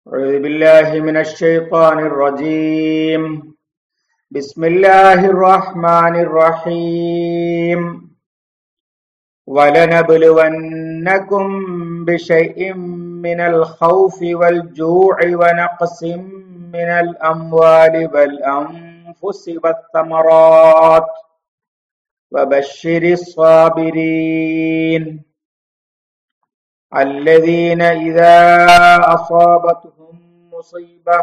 أعوذ بالله من الشيطان الرجيم بسم الله الرحمن الرحيم ولنبلونكم بشيء من الخوف والجوع ونقص من الأموال والأنفس والثمرات وبشر الصابرين الذين إذا أصابتهم مصيبة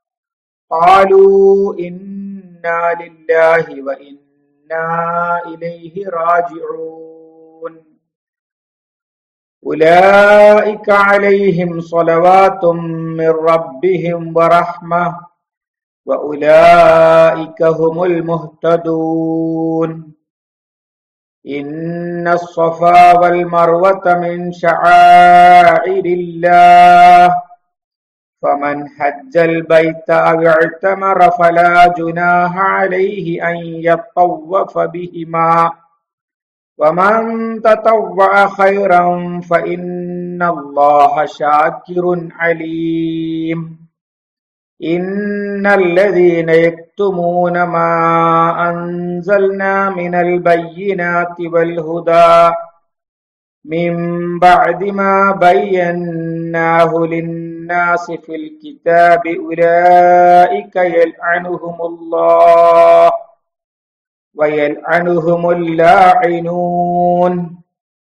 قالوا إنا لله وإنا إليه راجعون أولئك عليهم صلوات من ربهم ورحمة وأولئك هم المهتدون إن الصفا والمروة من شعائر الله فمن حج البيت أو اعتمر فلا جناح عليه أن يطوف بهما ومن تطوع خيرا فإن الله شاكر عليم إن الذين يكتمون ما أنزلنا من البينات والهدى من بعد ما بيناه للناس في الكتاب أولئك يلعنهم الله ويلعنهم اللاعنون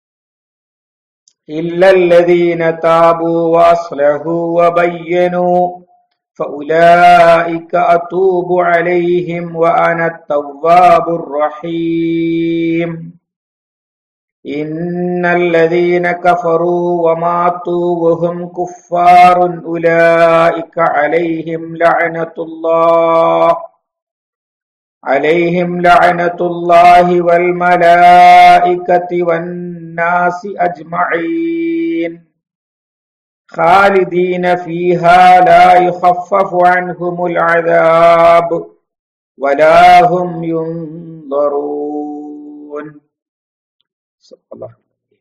إلا الذين تابوا وأصلحوا وبينوا فأولئك أتوب عليهم وأنا التواب الرحيم إن الذين كفروا وماتوا وهم كفار أولئك عليهم لعنة الله عليهم لعنة الله والملائكة والناس أجمعين خالدين فيها لا يخفف عنهم العذاب ولا هم ينظرون صدق الله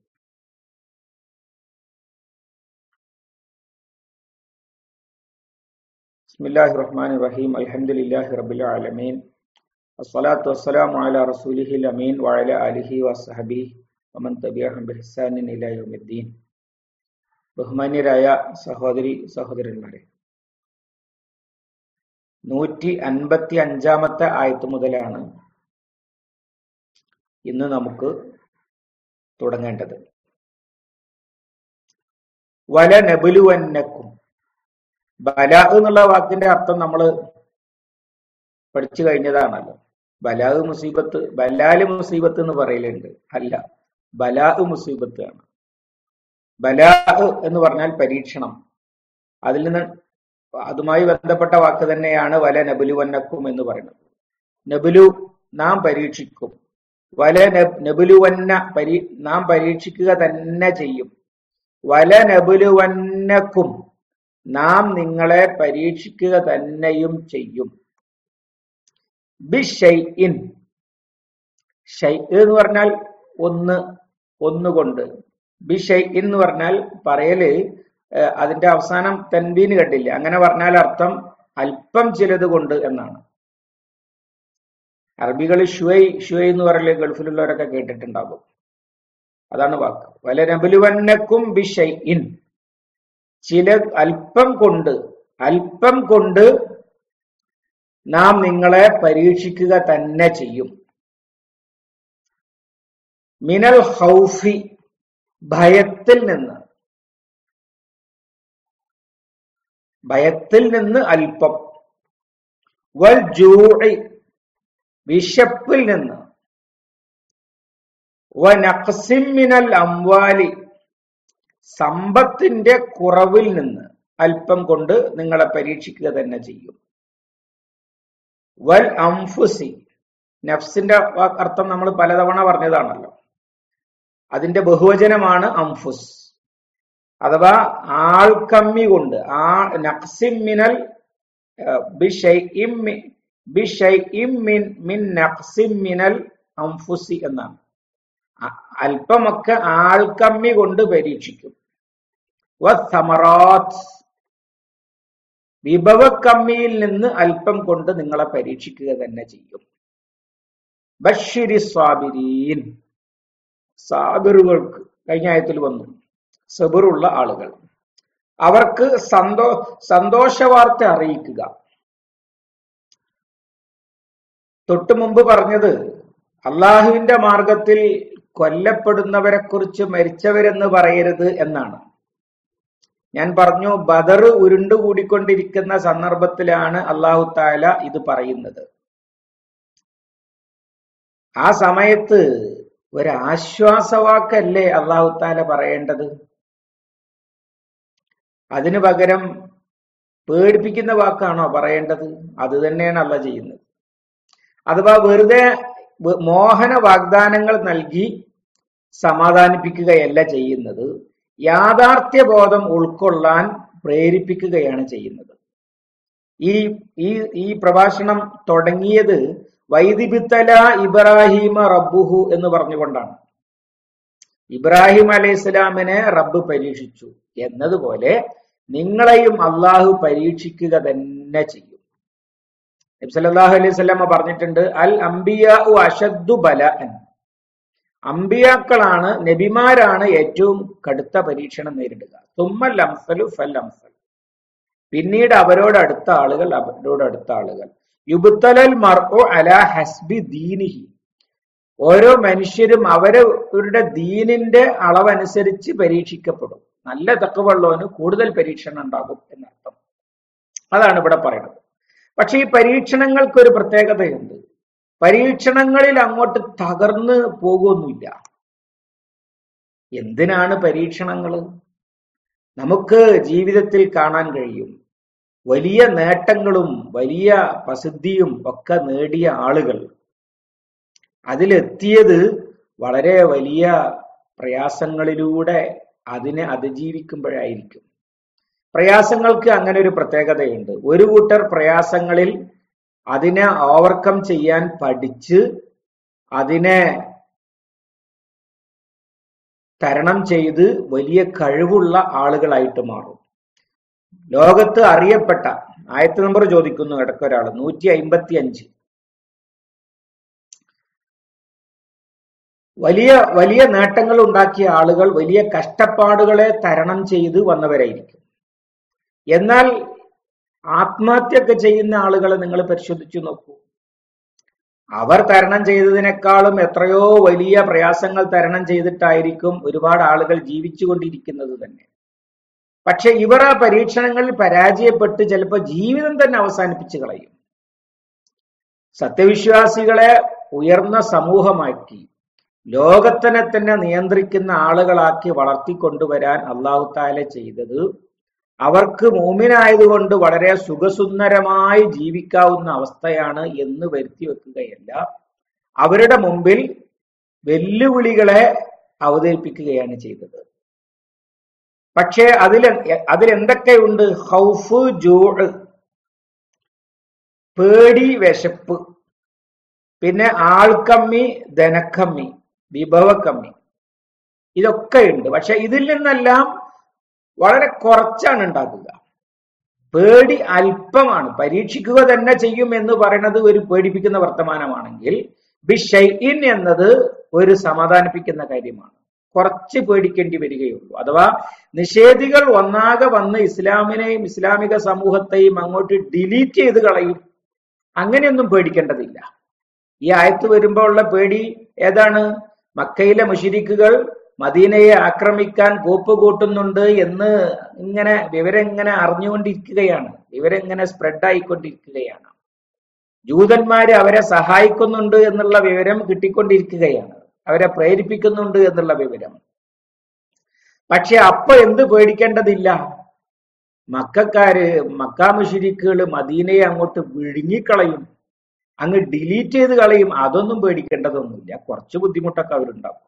بسم الله الرحمن الرحيم الحمد لله رب العالمين الصلاة والسلام على رسوله الأمين وعلى آله وصحبه ومن تبعهم بإحسان إلى يوم الدين ബഹുമാന്യരായ സഹോദരി സഹോദരന്മാരെ നൂറ്റി അൻപത്തി അഞ്ചാമത്തെ ആയത്ത് മുതലാണ് ഇന്ന് നമുക്ക് തുടങ്ങേണ്ടത് വല നബുലുവന്നക്കും ബല എന്നുള്ള വാക്കിന്റെ അർത്ഥം നമ്മൾ പഠിച്ചു കഴിഞ്ഞതാണല്ലോ ബലാഹ് മുസീബത്ത് ബലാല് മുസീബത്ത് എന്ന് പറയലുണ്ട് അല്ല ബലാഹ് മുസീബത്ത് ആണ് ബലാ എന്ന് പറഞ്ഞാൽ പരീക്ഷണം അതിൽ നിന്ന് അതുമായി ബന്ധപ്പെട്ട വാക്ക് തന്നെയാണ് വല നബുലുവന്നക്കും എന്ന് പറയുന്നത് നബുലു നാം പരീക്ഷിക്കും വല നബുലുവന്ന പരീ നാം പരീക്ഷിക്കുക തന്നെ ചെയ്യും വല നബുലുവന്നക്കും നാം നിങ്ങളെ പരീക്ഷിക്കുക തന്നെയും ചെയ്യും ബിഷൈഇൻ ഷൈ എന്ന് പറഞ്ഞാൽ ഒന്ന് ഒന്നുകൊണ്ട് ബിഷൈ എന്ന് പറഞ്ഞാൽ പറയല് അതിന്റെ അവസാനം തൻബീന് കണ്ടില്ല അങ്ങനെ പറഞ്ഞാൽ അർത്ഥം അല്പം ചിലത് കൊണ്ട് എന്നാണ് അറബികൾ ഷുവൈ ഷുവൈ എന്ന് പറയല് ഗൾഫിലുള്ളവരൊക്കെ കേട്ടിട്ടുണ്ടാകും അതാണ് വാക്ക് വല നബുലുവന്നക്കും ബിഷൈ ഇൻ ചില അല്പം കൊണ്ട് അല്പം കൊണ്ട് നാം നിങ്ങളെ പരീക്ഷിക്കുക തന്നെ ചെയ്യും മിനൽ ഹൗഫി ഭയത്തിൽ നിന്ന് ഭയത്തിൽ നിന്ന് അല്പം വൽ ജൂഇ വിശപ്പിൽ നിന്ന് വനഖസിമിനൽ അംവാലി സമ്പത്തിന്റെ കുറവിൽ നിന്ന് അല്പം കൊണ്ട് നിങ്ങളെ പരീക്ഷിക്കുക തന്നെ ചെയ്യും വൽ അംഫുസി നഫ്സിന്റെ അർത്ഥം നമ്മൾ പലതവണ പറഞ്ഞതാണല്ലോ അതിന്റെ ബഹുവചനമാണ് അംഫുസ് അഥവാ ആൾക്കമ്മി കൊണ്ട് ആ നക്സിമിനൽ മിൻ നക്സിമിനൽ അംഫുസി എന്നാണ് അല്പമൊക്കെ ആൾക്കമ്മി കൊണ്ട് പരീക്ഷിക്കും വമറാത്ത് വിഭവക്കമ്മിയിൽ നിന്ന് അല്പം കൊണ്ട് നിങ്ങളെ പരീക്ഷിക്കുക തന്നെ ചെയ്യും ബഷിരി സ്വാബിരീൻ സാബിറുകൾക്ക് കഴിഞ്ഞ ആയത്തിൽ വന്നു സബറുള്ള ആളുകൾ അവർക്ക് സന്തോ സന്തോഷവാർത്ത അറിയിക്കുക തൊട്ടു മുമ്പ് പറഞ്ഞത് അള്ളാഹുവിന്റെ മാർഗത്തിൽ കൊല്ലപ്പെടുന്നവരെ കുറിച്ച് മരിച്ചവരെന്ന് പറയരുത് എന്നാണ് ഞാൻ പറഞ്ഞു ബദർ ഉരുണ്ടുകൂടിക്കൊണ്ടിരിക്കുന്ന സന്ദർഭത്തിലാണ് അള്ളാഹു താല ഇത് പറയുന്നത് ആ സമയത്ത് ഒരാശ്വാസവാക്കല്ലേ അള്ളാഹു താല പറയേണ്ടത് അതിനു പകരം പേടിപ്പിക്കുന്ന വാക്കാണോ പറയേണ്ടത് അത് തന്നെയാണ് അല്ല ചെയ്യുന്നത് അഥവാ വെറുതെ മോഹന വാഗ്ദാനങ്ങൾ നൽകി സമാധാനിപ്പിക്കുകയല്ല ചെയ്യുന്നത് യാഥാർത്ഥ്യ ബോധം ഉൾക്കൊള്ളാൻ പ്രേരിപ്പിക്കുകയാണ് ചെയ്യുന്നത് ഈ ഈ ഈ പ്രഭാഷണം തുടങ്ങിയത് വൈദിബിത്തല ഇബ്രാഹിമ റബ്ബുഹു എന്ന് പറഞ്ഞുകൊണ്ടാണ് ഇബ്രാഹിം അലൈഹി ഇസ്ലാമിനെ റബ്ബ് പരീക്ഷിച്ചു എന്നതുപോലെ നിങ്ങളെയും അള്ളാഹു പരീക്ഷിക്കുക തന്നെ ചെയ്യും നബ്സല്ലാഹു അലൈഹി സ്വലാമ പറഞ്ഞിട്ടുണ്ട് അൽ അംബിയ അഷദ്ദു ബല അമ്പിയാക്കളാണ് നബിമാരാണ് ഏറ്റവും കടുത്ത പരീക്ഷണം നേരിടുക തുമ്മൽ അംസലു ഫൽ അംസൽ പിന്നീട് അവരോട് അടുത്ത ആളുകൾ അവരോട് അടുത്ത ആളുകൾ യുബുത്തലൽ മർഒ അല ഹസ്ബി ദീനിഹി ഓരോ മനുഷ്യരും അവരവരുടെ ദീനിന്റെ അളവനുസരിച്ച് പരീക്ഷിക്കപ്പെടും നല്ല തക്കവള്ളവന് കൂടുതൽ പരീക്ഷണം ഉണ്ടാകും എന്നർത്ഥം അതാണ് ഇവിടെ പറയുന്നത് പക്ഷെ ഈ പരീക്ഷണങ്ങൾക്ക് ഒരു പ്രത്യേകതയുണ്ട് പരീക്ഷണങ്ങളിൽ അങ്ങോട്ട് തകർന്ന് പോകുന്നില്ല എന്തിനാണ് പരീക്ഷണങ്ങൾ നമുക്ക് ജീവിതത്തിൽ കാണാൻ കഴിയും വലിയ നേട്ടങ്ങളും വലിയ പ്രസിദ്ധിയും ഒക്കെ നേടിയ ആളുകൾ അതിലെത്തിയത് വളരെ വലിയ പ്രയാസങ്ങളിലൂടെ അതിനെ അതിജീവിക്കുമ്പോഴായിരിക്കും പ്രയാസങ്ങൾക്ക് അങ്ങനെ ഒരു പ്രത്യേകതയുണ്ട് ഒരു കൂട്ടർ പ്രയാസങ്ങളിൽ അതിനെ ഓവർകം ചെയ്യാൻ പഠിച്ച് അതിനെ തരണം ചെയ്ത് വലിയ കഴിവുള്ള ആളുകളായിട്ട് മാറും ലോകത്ത് അറിയപ്പെട്ട ആയത്ത് നമ്പർ ചോദിക്കുന്നു ഇടയ്ക്കൊരാൾ നൂറ്റി അയിമ്പത്തി അഞ്ച് വലിയ വലിയ നേട്ടങ്ങൾ ഉണ്ടാക്കിയ ആളുകൾ വലിയ കഷ്ടപ്പാടുകളെ തരണം ചെയ്ത് വന്നവരായിരിക്കും എന്നാൽ ആത്മഹത്യയൊക്കെ ചെയ്യുന്ന ആളുകളെ നിങ്ങൾ പരിശോധിച്ചു നോക്കൂ അവർ തരണം ചെയ്തതിനേക്കാളും എത്രയോ വലിയ പ്രയാസങ്ങൾ തരണം ചെയ്തിട്ടായിരിക്കും ഒരുപാട് ആളുകൾ ജീവിച്ചുകൊണ്ടിരിക്കുന്നത് തന്നെ പക്ഷെ ഇവർ ആ പരീക്ഷണങ്ങളിൽ പരാജയപ്പെട്ട് ചിലപ്പോൾ ജീവിതം തന്നെ അവസാനിപ്പിച്ചു കളയും സത്യവിശ്വാസികളെ ഉയർന്ന സമൂഹമാക്കി ലോകത്തിനെ തന്നെ നിയന്ത്രിക്കുന്ന ആളുകളാക്കി വളർത്തിക്കൊണ്ടുവരാൻ അള്ളാഹു താല ചെയ്തത് അവർക്ക് മൂമിനായതുകൊണ്ട് വളരെ സുഖസുന്ദരമായി ജീവിക്കാവുന്ന അവസ്ഥയാണ് എന്ന് വരുത്തി വെക്കുകയല്ല അവരുടെ മുമ്പിൽ വെല്ലുവിളികളെ അവതരിപ്പിക്കുകയാണ് ചെയ്തത് പക്ഷേ അതിൽ അതിലെന്തൊക്കെയുണ്ട് ഹൗഫ് ജൂഴ് പേടി വിശപ്പ് പിന്നെ ആൾക്കമ്മി ധനക്കമ്മി വിഭവക്കമ്മി ഇതൊക്കെ ഉണ്ട് പക്ഷെ ഇതിൽ നിന്നെല്ലാം വളരെ കുറച്ചാണ് ഉണ്ടാക്കുക പേടി അല്പമാണ് പരീക്ഷിക്കുക തന്നെ ചെയ്യും എന്ന് പറയുന്നത് ഒരു പേടിപ്പിക്കുന്ന വർത്തമാനമാണെങ്കിൽ ബിഷൈൻ എന്നത് ഒരു സമാധാനിപ്പിക്കുന്ന കാര്യമാണ് കുറച്ച് പേടിക്കേണ്ടി വരികയുള്ളൂ അഥവാ നിഷേധികൾ ഒന്നാകെ വന്ന് ഇസ്ലാമിനെയും ഇസ്ലാമിക സമൂഹത്തെയും അങ്ങോട്ട് ഡിലീറ്റ് ചെയ്ത് കളയും അങ്ങനെയൊന്നും പേടിക്കേണ്ടതില്ല ഈ ആയത്ത് വരുമ്പോൾ ഉള്ള പേടി ഏതാണ് മക്കയിലെ മുഷിരിക്കുകൾ മദീനയെ ആക്രമിക്കാൻ കോപ്പ് കൂട്ടുന്നുണ്ട് എന്ന് ഇങ്ങനെ വിവരം ഇങ്ങനെ അറിഞ്ഞുകൊണ്ടിരിക്കുകയാണ് വിവരം ഇങ്ങനെ സ്പ്രെഡ് ആയിക്കൊണ്ടിരിക്കുകയാണ് ജൂതന്മാര് അവരെ സഹായിക്കുന്നുണ്ട് എന്നുള്ള വിവരം കിട്ടിക്കൊണ്ടിരിക്കുകയാണ് അവരെ പ്രേരിപ്പിക്കുന്നുണ്ട് എന്നുള്ള വിവരം പക്ഷെ അപ്പൊ എന്ത് പേടിക്കേണ്ടതില്ല മക്കാര് മക്കാ മുഷിരിക്കുകൾ മദീനയെ അങ്ങോട്ട് വിഴുങ്ങിക്കളയും അങ്ങ് ഡിലീറ്റ് ചെയ്ത് കളയും അതൊന്നും പേടിക്കേണ്ടതൊന്നുമില്ല കുറച്ച് ബുദ്ധിമുട്ടൊക്കെ അവരുണ്ടാക്കും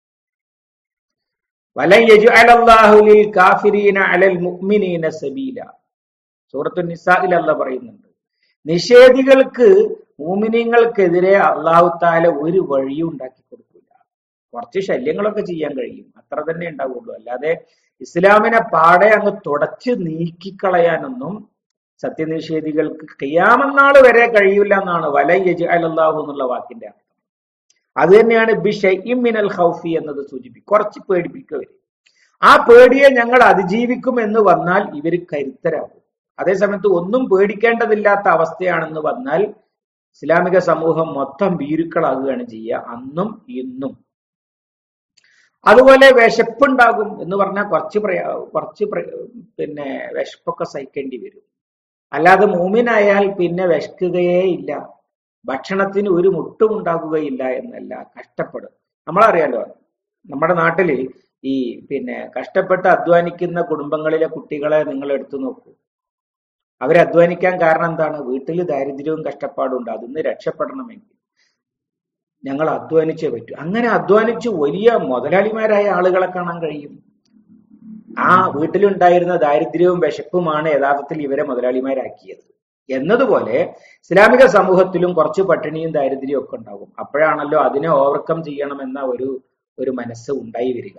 വലൻ യജ്അലല്ലാഹുലിൽ കാഫിരീന അലൽ മുഅ്മിനീന സബീല സൂറത്തു നിസായിൽ അല്ല പറയുന്നുണ്ട് നിഷേധികൾക്ക് മൂമിനീങ്ങൾക്കെതിരെ അള്ളാഹു താല ഒരു വഴിയും ഉണ്ടാക്കി കൊടുക്കില്ല കുറച്ച് ശല്യങ്ങളൊക്കെ ചെയ്യാൻ കഴിയും അത്ര തന്നെ ഉണ്ടാവുള്ളൂ അല്ലാതെ ഇസ്ലാമിനെ പാടെ അങ്ങ് തുടച്ച് നീക്കിക്കളയാനൊന്നും സത്യനിഷേധികൾക്ക് ഖിയാമന്നാൾ വരെ കഴിയില്ല എന്നാണ് വലയ്യജ് അലല്ലാഹു എന്നുള്ള വാക്കിന്റെ അർത്ഥം അത് തന്നെയാണ് ബിഷൈഇം മിനൽ ഖൗഫി എന്നത് സൂചിപ്പിക്കും കുറച്ച് പേടിപ്പിക്കുക ആ പേടിയെ ഞങ്ങൾ അതിജീവിക്കും എന്ന് വന്നാൽ ഇവർ കരുത്തരാകും അതേസമയത്ത് ഒന്നും പേടിക്കേണ്ടതില്ലാത്ത അവസ്ഥയാണെന്ന് വന്നാൽ ഇസ്ലാമിക സമൂഹം മൊത്തം ഭീരുക്കളാകുകയാണ് ചെയ്യുക അന്നും ഇന്നും അതുപോലെ വിശപ്പുണ്ടാകും എന്ന് പറഞ്ഞാൽ കുറച്ച് പ്രയാ കുറച്ച് പ്ര- പിന്നെ വിശപ്പൊക്കെ സഹിക്കേണ്ടി വരും അല്ലാതെ മൂമിനായാൽ പിന്നെ വിശക്കുകയേ ഇല്ല ഭക്ഷണത്തിന് ഒരു മുട്ടും ഉണ്ടാകുകയില്ല എന്നല്ല കഷ്ടപ്പെടും നമ്മളറിയാലോ നമ്മുടെ നാട്ടില് ഈ പിന്നെ കഷ്ടപ്പെട്ട് അധ്വാനിക്കുന്ന കുടുംബങ്ങളിലെ കുട്ടികളെ നിങ്ങൾ എടുത്തു നോക്കൂ അവരെ അധ്വാനിക്കാൻ കാരണം എന്താണ് വീട്ടിൽ ദാരിദ്ര്യവും കഷ്ടപ്പാടും ഉണ്ട് അതിന്ന് രക്ഷപ്പെടണമെങ്കിൽ ഞങ്ങൾ അധ്വാനിച്ചേ പറ്റൂ അങ്ങനെ അധ്വാനിച്ച് വലിയ മുതലാളിമാരായ ആളുകളെ കാണാൻ കഴിയും ആ വീട്ടിലുണ്ടായിരുന്ന ദാരിദ്ര്യവും വിശപ്പുമാണ് യഥാർത്ഥത്തിൽ ഇവരെ മുതലാളിമാരാക്കിയത് എന്നതുപോലെ ഇസ്ലാമിക സമൂഹത്തിലും കുറച്ച് പട്ടിണിയും ദാരിദ്ര്യവും ഒക്കെ ഉണ്ടാകും അപ്പോഴാണല്ലോ അതിനെ ഓവർകം ചെയ്യണമെന്ന ഒരു ഒരു മനസ്സ് ഉണ്ടായി വരിക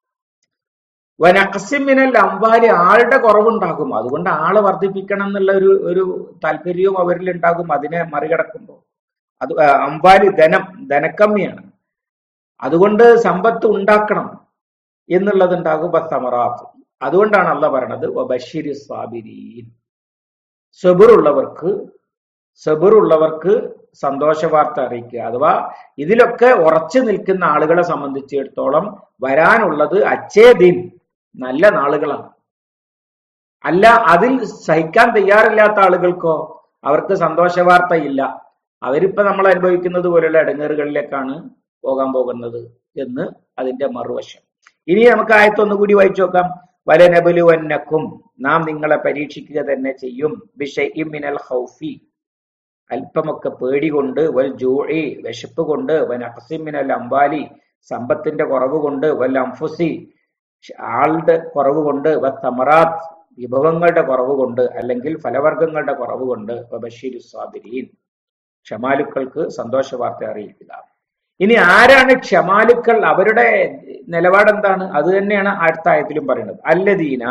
വനഖസിമിനൽ അമ്പാലി ആളുടെ കുറവുണ്ടാകും അതുകൊണ്ട് ആളെ വർദ്ധിപ്പിക്കണം എന്നുള്ള ഒരു ഒരു താല്പര്യവും അവരിൽ ഉണ്ടാകും അതിനെ മറികടക്കുമ്പോൾ അത് ആ, അമ്പാലി ധനം ധനക്കമ്മിയാണ് അതുകൊണ്ട് സമ്പത്ത് ഉണ്ടാക്കണം എന്നുള്ളത് ഉണ്ടാകും സമറാത്ത് അതുകൊണ്ടാണ് അല്ല പറയണത് ബഷീരി സാബിരീൻ സബുറുള്ളവർക്ക് സബുറുള്ളവർക്ക് സന്തോഷ വാർത്ത അറിയിക്കുക അഥവാ ഇതിലൊക്കെ ഉറച്ചു നിൽക്കുന്ന ആളുകളെ സംബന്ധിച്ചിടത്തോളം വരാനുള്ളത് അച്ഛേദിൻ നല്ല നാളുകളാണ് അല്ല അതിൽ സഹിക്കാൻ തയ്യാറില്ലാത്ത ആളുകൾക്കോ അവർക്ക് സന്തോഷ വാർത്ത ഇല്ല അവരിപ്പോ നമ്മൾ അനുഭവിക്കുന്നത് പോലെയുള്ള ഇടങ്ങേറുകളിലേക്കാണ് പോകാൻ പോകുന്നത് എന്ന് അതിന്റെ മറുവശം ഇനി നമുക്ക് ആയത്തൊന്നു കൂടി വായിച്ചു നോക്കാം വലനബലുവന്നക്കും നാം നിങ്ങളെ പരീക്ഷിക്കുക തന്നെ ചെയ്യും ബിഷൈഇം മിനൽ ഖൗഫി അല്പമൊക്കെ പേടി കൊണ്ട് വൽ ജൂഇ വിശപ്പ് കൊണ്ട് വൻ അഖസിമിനൽ അംബാലി സമ്പത്തിന്റെ കുറവ് കൊണ്ട് വൽ അംഫുസി ആളുടെ കുറവ് കൊണ്ട് വ തമറാത്ത് വിഭവങ്ങളുടെ കുറവ് കൊണ്ട് അല്ലെങ്കിൽ ഫലവർഗങ്ങളുടെ കുറവ് കൊണ്ട് ബഷീരു സ്വാബിരീൻ ക്ഷമാലുക്കൾക്ക് സന്തോഷ വാർത്ത അറിയിക്കുക ഇനി ആരാണ് ക്ഷമാലുക്കൾ അവരുടെ നിലപാട് എന്താണ് അത് തന്നെയാണ് അടുത്ത ആയത്തിലും പറയുന്നത് അല്ലദീന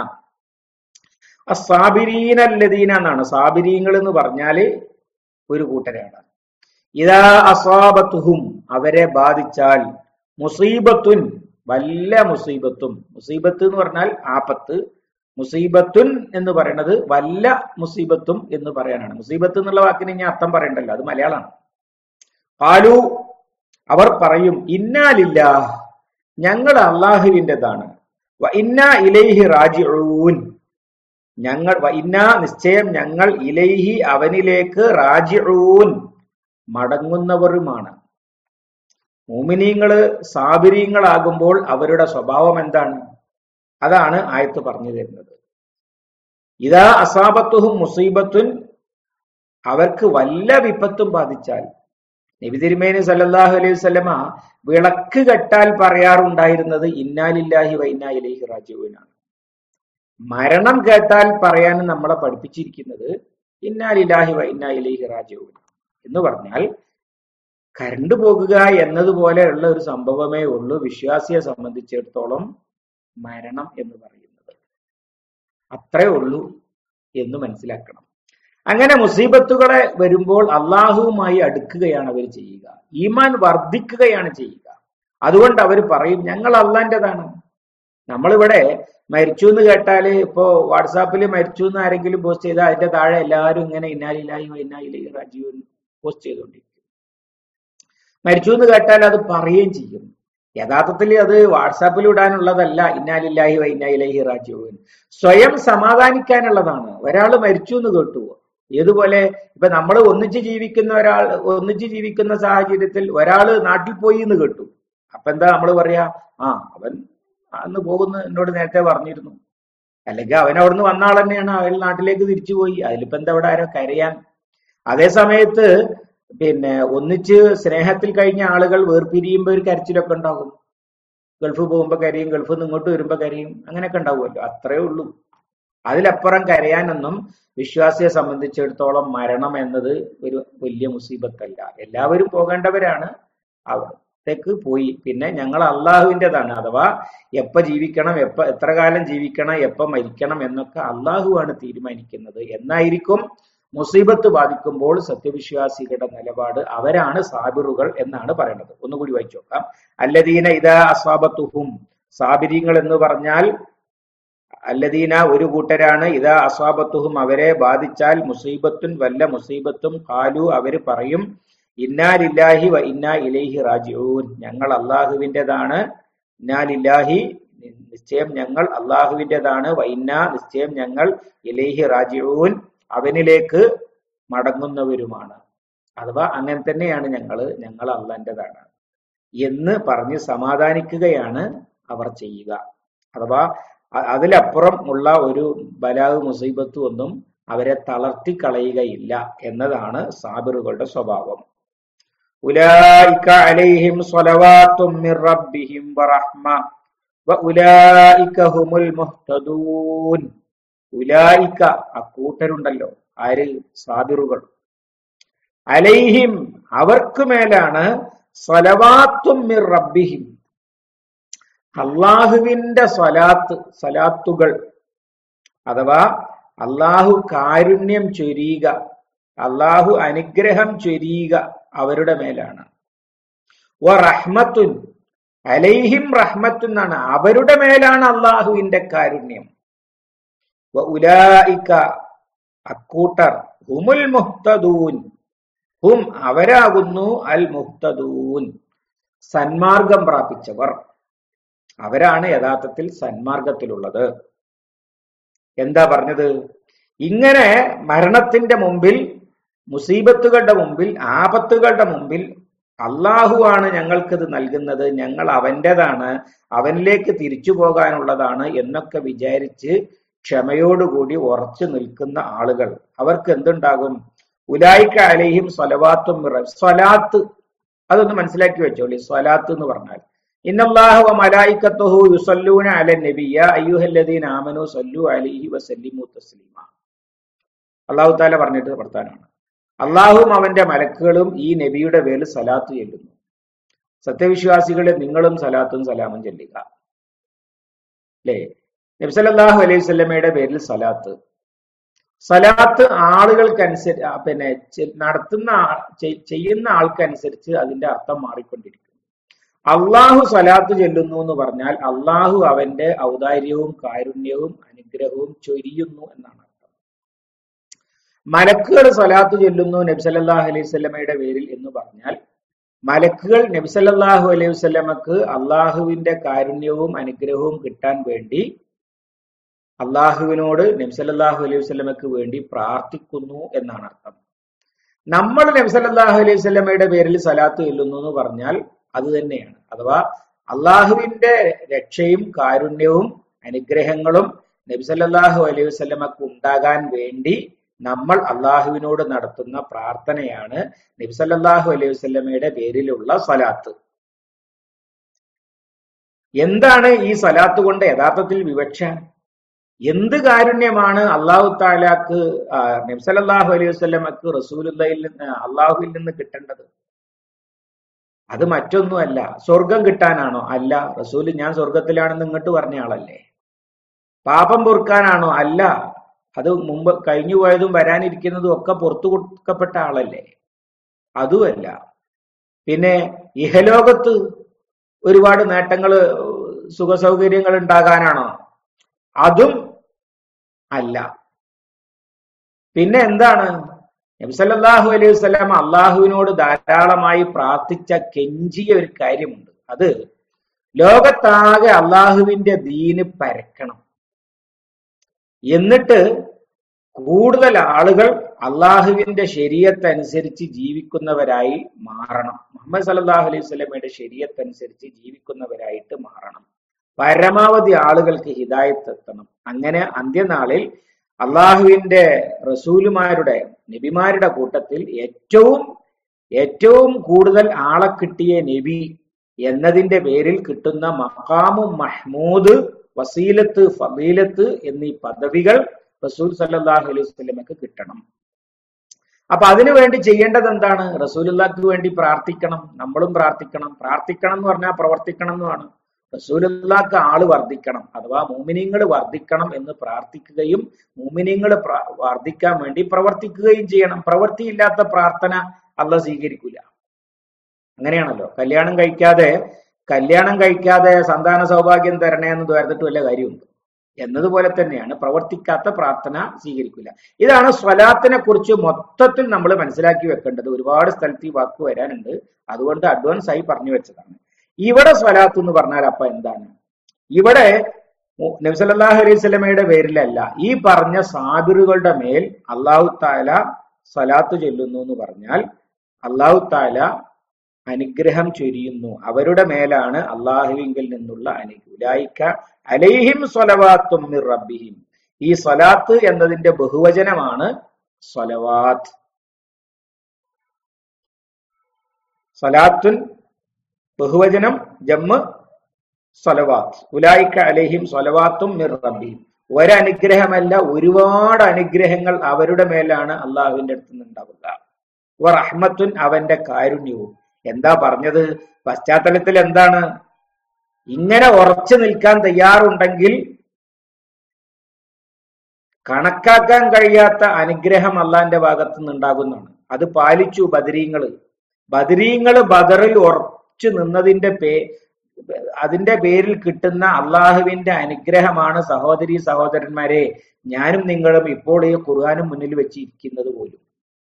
അസാബിരീൻ അല്ലദീന എന്നാണ് സാബിരീങ്ങൾ എന്ന് പറഞ്ഞാല് ഒരു കൂട്ടരാണ് ഇതാ അസാബത്തുഹും അവരെ ബാധിച്ചാൽ മുസീബത്തുൻ വല്ല മുസീബത്തും മുസീബത്ത് എന്ന് പറഞ്ഞാൽ ആപത്ത് മുസീബത്തുൻ എന്ന് പറയുന്നത് വല്ല മുസീബത്തും എന്ന് പറയാനാണ് മുസീബത്ത് എന്നുള്ള വാക്കിന് ഇനി അർത്ഥം പറയണ്ടല്ലോ അത് മലയാളമാണ് ആലു അവർ പറയും ഇന്നാലില്ല ഞങ്ങൾ അള്ളാഹുവിൻ്റെതാണ് ഇന്ന ഇലൈഹി റാജിഊൻ ഞങ്ങൾ വ ഇന്ന നിശ്ചയം ഞങ്ങൾ ഇലൈഹി അവനിലേക്ക് റാജിഊൻ മടങ്ങുന്നവരുമാണ് മോമിനീങ്ങള് സാബിരീങ്ങളാകുമ്പോൾ അവരുടെ സ്വഭാവം എന്താണ് അതാണ് ആയത്ത് പറഞ്ഞു തരുന്നത് ഇതാ അസാബത്തുഹും മുസീബത്തുൻ അവർക്ക് വല്ല വിപത്തും ബാധിച്ചാൽ നബി തിരുമേനി സല്ലല്ലാഹു അലൈഹി വസല്ലമ വിളക്ക് കെട്ടാൽ പറയാറുണ്ടായിരുന്നത് ഇന്നാലില്ലാഹി വൈന്നാ ഇലൈഹി റാജിഊനാണ് മരണം കേട്ടാൽ പറയാൻ നമ്മളെ പഠിപ്പിച്ചിരിക്കുന്നത് ഇന്നാലില്ലാഹി വൈന്നാ ഇലൈഹി റാജിഊൻ എന്ന് പറഞ്ഞാൽ കരണ്ട് പോകുക എന്നതുപോലെയുള്ള ഒരു സംഭവമേ ഉള്ളൂ വിശ്വാസിയെ സംബന്ധിച്ചിടത്തോളം മരണം എന്ന് പറയുന്നത് അത്രേ ഉള്ളൂ എന്ന് മനസ്സിലാക്കണം അങ്ങനെ മുസീബത്തുകളെ വരുമ്പോൾ അള്ളാഹുവുമായി അടുക്കുകയാണ് അവർ ചെയ്യുക ഈമാൻ വർദ്ധിക്കുകയാണ് ചെയ്യുക അതുകൊണ്ട് അവർ പറയും ഞങ്ങൾ അള്ളാന്റേതാണ് നമ്മളിവിടെ മരിച്ചു എന്ന് കേട്ടാല് ഇപ്പോ വാട്സാപ്പിൽ മരിച്ചു എന്ന് ആരെങ്കിലും പോസ്റ്റ് ചെയ്താൽ അതിന്റെ താഴെ എല്ലാവരും ഇങ്ങനെ ഇന്നാലില്ലായി ഇന്നാലില്ലായി രാജീവ് പോസ്റ്റ് ചെയ്തുകൊണ്ടിരിക്കും മരിച്ചു എന്ന് കേട്ടാൽ അത് പറയുകയും ചെയ്യും യഥാർത്ഥത്തിൽ അത് വാട്സാപ്പിൽ ഇടാനുള്ളതല്ല ഇന്നാലില്ലാഹി വൈന്നായിലഹി റാജീവൻ സ്വയം സമാധാനിക്കാനുള്ളതാണ് ഒരാൾ മരിച്ചു എന്ന് കേട്ടു ഏതുപോലെ ഇപ്പൊ നമ്മൾ ഒന്നിച്ച് ജീവിക്കുന്ന ഒരാൾ ഒന്നിച്ച് ജീവിക്കുന്ന സാഹചര്യത്തിൽ ഒരാള് നാട്ടിൽ പോയി എന്ന് കേട്ടു അപ്പൊ എന്താ നമ്മൾ പറയാ ആ അവൻ അന്ന് പോകുന്ന എന്നോട് നേരത്തെ പറഞ്ഞിരുന്നു അല്ലെങ്കിൽ അവൻ അവിടുന്ന് വന്ന ആൾ തന്നെയാണ് അവൻ നാട്ടിലേക്ക് തിരിച്ചു പോയി അതിലിപ്പോ എന്താ ഇവിടെ ആരോ കരയാൻ അതേ സമയത്ത് പിന്നെ ഒന്നിച്ച് സ്നേഹത്തിൽ കഴിഞ്ഞ ആളുകൾ വേർപിരിയുമ്പോ ഒരു കരച്ചിലൊക്കെ ഉണ്ടാകും ഗൾഫ് പോകുമ്പോ കരയും ഗൾഫിൽ നിന്ന് ഇങ്ങോട്ട് വരുമ്പോ കരയും അങ്ങനെയൊക്കെ ഉണ്ടാവുമല്ലോ അത്രേ ഉള്ളൂ അതിലപ്പുറം കരയാനൊന്നും വിശ്വാസിയെ സംബന്ധിച്ചിടത്തോളം മരണം എന്നത് ഒരു വലിയ മുസീബത്തല്ല എല്ലാവരും പോകേണ്ടവരാണ് അവർ ത്തേക്ക് പോയി പിന്നെ ഞങ്ങൾ അള്ളാഹുവിൻ്റെതാണ് അഥവാ എപ്പ ജീവിക്കണം എപ്പ എത്ര കാലം ജീവിക്കണം എപ്പ മരിക്കണം എന്നൊക്കെ അള്ളാഹുവാണ് തീരുമാനിക്കുന്നത് എന്നായിരിക്കും മുസീബത്ത് ബാധിക്കുമ്പോൾ സത്യവിശ്വാസികളുടെ നിലപാട് അവരാണ് സാബിറുകൾ എന്നാണ് പറയുന്നത് ഒന്നുകൂടി വായിച്ചു നോക്കാം അല്ലദീന ഇതാ അസ്വാബത്തുഹും സാബിരിങ്ങൾ എന്ന് പറഞ്ഞാൽ അല്ലദീന ഒരു കൂട്ടരാണ് ഇതാ അസ്വാബത്തുഹും അവരെ ബാധിച്ചാൽ മുസീബത്തുൻ വല്ല മുസീബത്തും കാലു അവര് പറയും ഇന്നാലില്ലാഹി വ ഇന്നാ ഇലൈഹി റാജിഊൻ ഞങ്ങൾ അള്ളാഹുവിൻ്റെതാണ് ഇന്നാലില്ലാഹി നിശ്ചയം ഞങ്ങൾ അള്ളാഹുവിൻ്റെതാണ് വ ഇന്നാ നിശ്ചയം ഞങ്ങൾ ഇലൈഹി റാജിഊൻ അവനിലേക്ക് മടങ്ങുന്നവരുമാണ് അഥവാ അങ്ങനെ തന്നെയാണ് ഞങ്ങൾ ഞങ്ങൾ അള്ളാന്റേതാണ് എന്ന് പറഞ്ഞ് സമാധാനിക്കുകയാണ് അവർ ചെയ്യുക അഥവാ അ- അതിലപ്പുറം ഉള്ള ഒരു ബലാവ് മുസീബത്തും ഒന്നും അവരെ തളർത്തി കളയുകയില്ല എന്നതാണ് സാബിറുകളുടെ സ്വഭാവം ഉലായിക അലൈഹിം സ്വലവാത്തും മിർ റബ്ബിഹിം വറഹ്മ വഉലായിക ഹുമുൽ മുഹ്തദൂൻ ഉലായിക ആ കൂട്ടരുണ്ടല്ലോ ആര് സാബിറുകൾ അലൈഹിം അവർക്ക് മേലാണ് സ്വലവാത്തും മിർ റബ്ബിഹിം അള്ളാഹുവിന്റെ സ്വലാത്ത് സ്വലാത്തുകൾ അഥവാ അള്ളാഹു കാരുണ്യം ചൊരിയുക അള്ളാഹു അനുഗ്രഹം ചൊരിയുക അവരുടെ മേലാണ് വ റഹ്മത്തുൻ അലൈഹിം റഹ്മത്തുൻ എന്നാണ് അവരുടെ മേലാണ് അള്ളാഹുവിന്റെ കാരുണ്യം വ ഉലായിക അക്കൂട്ടർ ഹുമുൽ മുഹ്തദൂൻ ഹും അവരാകുന്നു അൽ മുഹ്തദൂൻ സന്മാർഗം പ്രാപിച്ചവർ അവരാണ് യഥാർത്ഥത്തിൽ സന്മാർഗത്തിലുള്ളത് എന്താ പറഞ്ഞത് ഇങ്ങനെ മരണത്തിന്റെ മുമ്പിൽ മുസീബത്തുകളുടെ മുമ്പിൽ ആപത്തുകളുടെ മുമ്പിൽ അള്ളാഹുവാണ് ഞങ്ങൾക്കിത് നൽകുന്നത് ഞങ്ങൾ അവൻ്റെതാണ് അവനിലേക്ക് തിരിച്ചു പോകാനുള്ളതാണ് എന്നൊക്കെ വിചാരിച്ച് ക്ഷമയോടുകൂടി ഉറച്ചു നിൽക്കുന്ന ആളുകൾ അവർക്ക് എന്തുണ്ടാകും ഉലായിക്ക അലൈഹിം സ്വലവാത്തും മിറ- സ്വലാത്ത് അതൊന്ന് മനസ്സിലാക്കി വെച്ചോളി സ്വലാത്ത് എന്ന് പറഞ്ഞാൽ ഇന്നല്ലാഹു വ മലായിക്കത്തുഹു യുസല്ലൂന അല നബിയ അയ്യുഹല്ലദീന ആമനു സല്ലു അലൈഹി വസല്ലിമു തസ്ലീമ അള്ളാഹു താല പറഞ്ഞിട്ട് വർത്താനാണ് അള്ളാഹുവും അവന്റെ മലക്കുകളും ഈ നബിയുടെ പേരിൽ സലാത്ത് ചെല്ലുന്നു സത്യവിശ്വാസികളെ നിങ്ങളും സലാത്തും സലാമും ചെല്ലുക അല്ലേ നബി സല്ലല്ലാഹു അലൈഹി വസല്ലമയുടെ പേരിൽ സലാത്ത് സലാത്ത് ആളുകൾക്കനുസരി ആ, പിന്നെ ചെ- നടത്തുന്ന ആ- ചെ- ചെയ്യുന്ന ആൾക്കനുസരിച്ച് അതിന്റെ അർത്ഥം മാറിക്കൊണ്ടിരിക്കും അള്ളാഹു സലാത്ത് ചെല്ലുന്നു എന്ന് പറഞ്ഞാൽ അള്ളാഹു അവന്റെ ഔദാര്യവും കാരുണ്യവും അനുഗ്രഹവും ചൊരിയുന്നു എന്നാണ് അർത്ഥം മലക്കുകൾ സലാത്ത് ചൊല്ലുന്നു നബി സല്ലല്ലാഹു അലൈഹി വസല്ലമയുടെ പേരിൽ എന്ന് പറഞ്ഞാൽ മലക്കുകൾ നബി സല്ലല്ലാഹു അലൈഹി വസല്ലമക്ക് അള്ളാഹുവിന്റെ കാരുണ്യവും അനുഗ്രഹവും കിട്ടാൻ വേണ്ടി അള്ളാഹുവിനോട് നബി സല്ലല്ലാഹു അലൈഹി വസല്ലമക്ക് വേണ്ടി പ്രാർത്ഥിക്കുന്നു എന്നാണ് അർത്ഥം നമ്മൾ നബി സല്ലല്ലാഹു അലൈഹി വസല്ലമയുടെ പേരിൽ സലാത്ത് ചൊല്ലുന്നു എന്ന് പറഞ്ഞാൽ അത് തന്നെയാണ് അഥവാ അള്ളാഹുവിന്റെ രക്ഷയും കാരുണ്യവും അനുഗ്രഹങ്ങളും നബി സല്ലല്ലാഹു അലൈഹി വസല്ലമക്ക് ഉണ്ടാകാൻ വേണ്ടി നമ്മൾ അള്ളാഹുവിനോട് നടത്തുന്ന പ്രാർത്ഥനയാണ് നബി സല്ലല്ലാഹു അലൈഹി വസല്ലമയുടെ പേരിലുള്ള സലാത്ത് എന്താണ് ഈ സലാത്ത് കൊണ്ട് യഥാർത്ഥത്തിൽ വിവക്ഷ എന്ത് കാരുണ്യമാണ് അള്ളാഹു താലാക്ക് നബി സല്ലല്ലാഹു അലൈഹി വസല്ലമക്ക് റസൂലുള്ളയിൽ നിന്ന് അള്ളാഹുവിൽ നിന്ന് കിട്ടേണ്ടത് അത് മറ്റൊന്നുമല്ല സ്വർഗം കിട്ടാനാണോ അല്ല റസൂല് ഞാൻ സ്വർഗത്തിലാണെന്ന് ഇങ്ങോട്ട് പറഞ്ഞ ആളല്ലേ പാപം പൊറുക്കാനാണോ അല്ല അത് മുമ്പ് കഴിഞ്ഞു പോയതും വരാനിരിക്കുന്നതും ഒക്കെ പുറത്തു കൊടുക്കപ്പെട്ട ആളല്ലേ അതുമല്ല പിന്നെ ഇഹലോകത്ത് ഒരുപാട് നേട്ടങ്ങള് സുഖസൗകര്യങ്ങൾ ഉണ്ടാകാനാണോ അതും അല്ല പിന്നെ എന്താണ് നബിസല്ലാഹു അലൈഹി വസ്ലാം അള്ളാഹുവിനോട് ധാരാളമായി പ്രാർത്ഥിച്ച കെഞ്ചിയ ഒരു കാര്യമുണ്ട് അത് ലോകത്താകെ അള്ളാഹുവിന്റെ ദീന് പരക്കണം എന്നിട്ട് കൂടുതൽ ആളുകൾ അള്ളാഹുവിന്റെ ശരീരത്തനുസരിച്ച് ജീവിക്കുന്നവരായി മാറണം മുഹമ്മദ് സല്ലല്ലാഹു അലൈഹി സ്വലമയുടെ ശരീരത്തനുസരിച്ച് ജീവിക്കുന്നവരായിട്ട് മാറണം പരമാവധി ആളുകൾക്ക് ഹിദായത്ത് എത്തണം അങ്ങനെ അന്ത്യനാളിൽ അള്ളാഹുവിന്റെ റസൂലുമാരുടെ നബിമാരുടെ കൂട്ടത്തിൽ ഏറ്റവും ഏറ്റവും കൂടുതൽ ആളെ കിട്ടിയ നബി എന്നതിന്റെ പേരിൽ കിട്ടുന്ന മഖാമു മഹ്മൂദ് വസീലത്ത് ഫബീലത്ത് എന്നീ പദവികൾ റസൂൽ സല്ലല്ലാഹു അലൈഹി വസല്ലമക്ക് കിട്ടണം അപ്പൊ അതിനു വേണ്ടി ചെയ്യേണ്ടത് എന്താണ് റസൂലുള്ളാക്ക് വേണ്ടി പ്രാർത്ഥിക്കണം നമ്മളും പ്രാർത്ഥിക്കണം പ്രാർത്ഥിക്കണം എന്ന് പറഞ്ഞാൽ പ്രവർത്തിക്കണം എന്നുമാണ് റസൂലുള്ളാക്ക് ആള് വർദ്ധിക്കണം അഥവാ മൂമിനിങ്ങൾ വർദ്ധിക്കണം എന്ന് പ്രാർത്ഥിക്കുകയും മൂമിനിങ്ങൾ വർദ്ധിക്കാൻ വേണ്ടി പ്രവർത്തിക്കുകയും ചെയ്യണം പ്രവൃത്തിയില്ലാത്ത പ്രാർത്ഥന അല്ല സ്വീകരിക്കൂല അങ്ങനെയാണല്ലോ കല്യാണം കഴിക്കാതെ കല്യാണം കഴിക്കാതെ സന്താന സൗഭാഗ്യം തരണേ എന്ന് ദ്വാരത്തിട്ട് വല്ല കാര്യമുണ്ട് എന്നതുപോലെ തന്നെയാണ് പ്രവർത്തിക്കാത്ത പ്രാർത്ഥന സ്വീകരിക്കില്ല ഇതാണ് സ്വലാത്തിനെ കുറിച്ച് മൊത്തത്തിൽ നമ്മൾ മനസ്സിലാക്കി വെക്കേണ്ടത് ഒരുപാട് സ്ഥലത്ത് ഈ വാക്ക് വരാനുണ്ട് അതുകൊണ്ട് അഡ്വാൻസ് ആയി പറഞ്ഞു വെച്ചതാണ് ഇവിടെ സ്വലാത്ത് എന്ന് പറഞ്ഞാൽ അപ്പൊ എന്താണ് ഇവിടെ നബ്സല്ലാഹു അലൈഹി സ്വലമയുടെ പേരിലല്ല ഈ പറഞ്ഞ സാബിറുകളുടെ മേൽ അള്ളാഹു താല സ്വലാത്ത് ചൊല്ലുന്നു എന്ന് പറഞ്ഞാൽ അള്ളാഹു താല അനുഗ്രഹം ചൊരിയുന്നു അവരുടെ മേലാണ് അള്ളാഹുവിങ്കിൽ നിന്നുള്ള അനുകൂലായിക്ക അലൈഹിം സ്വലവാത്തും മിർ റബ്ബിഹിം ഈ സ്വലാത്ത് എന്നതിന്റെ ബഹുവചനമാണ് സ്വലവാത്ത് സ്വലാത്തുൻ ബഹുവചനം ജമ്മ് സ്വലവാത്ത് ഉലായിക്ക അലൈഹിം സ്വലവാത്തും മിർ റബ്ബിഹിം ഒരനുഗ്രഹമല്ല ഒരുപാട് അനുഗ്രഹങ്ങൾ അവരുടെ മേലാണ് അള്ളാഹുവിന്റെ അടുത്ത് നിന്നുണ്ടാവുക റഹ്മത്തുൻ അവന്റെ കാരുണ്യവും എന്താ പറഞ്ഞത് പശ്ചാത്തലത്തിൽ എന്താണ് ഇങ്ങനെ ഉറച്ചു നിൽക്കാൻ തയ്യാറുണ്ടെങ്കിൽ കണക്കാക്കാൻ കഴിയാത്ത അനുഗ്രഹം അള്ളാന്റെ ഭാഗത്തു നിന്നുണ്ടാകുന്നതാണ് അത് പാലിച്ചു ബദരീങ്ങള് ബദരീങ്ങള് ബദറിൽ ഉറച്ചു നിന്നതിന്റെ പേ അതിന്റെ പേരിൽ കിട്ടുന്ന അള്ളാഹുവിന്റെ അനുഗ്രഹമാണ് സഹോദരി സഹോദരന്മാരെ ഞാനും നിങ്ങളും ഇപ്പോൾ ഈ ഖുർആാനും മുന്നിൽ വെച്ചിരിക്കുന്നത് പോലും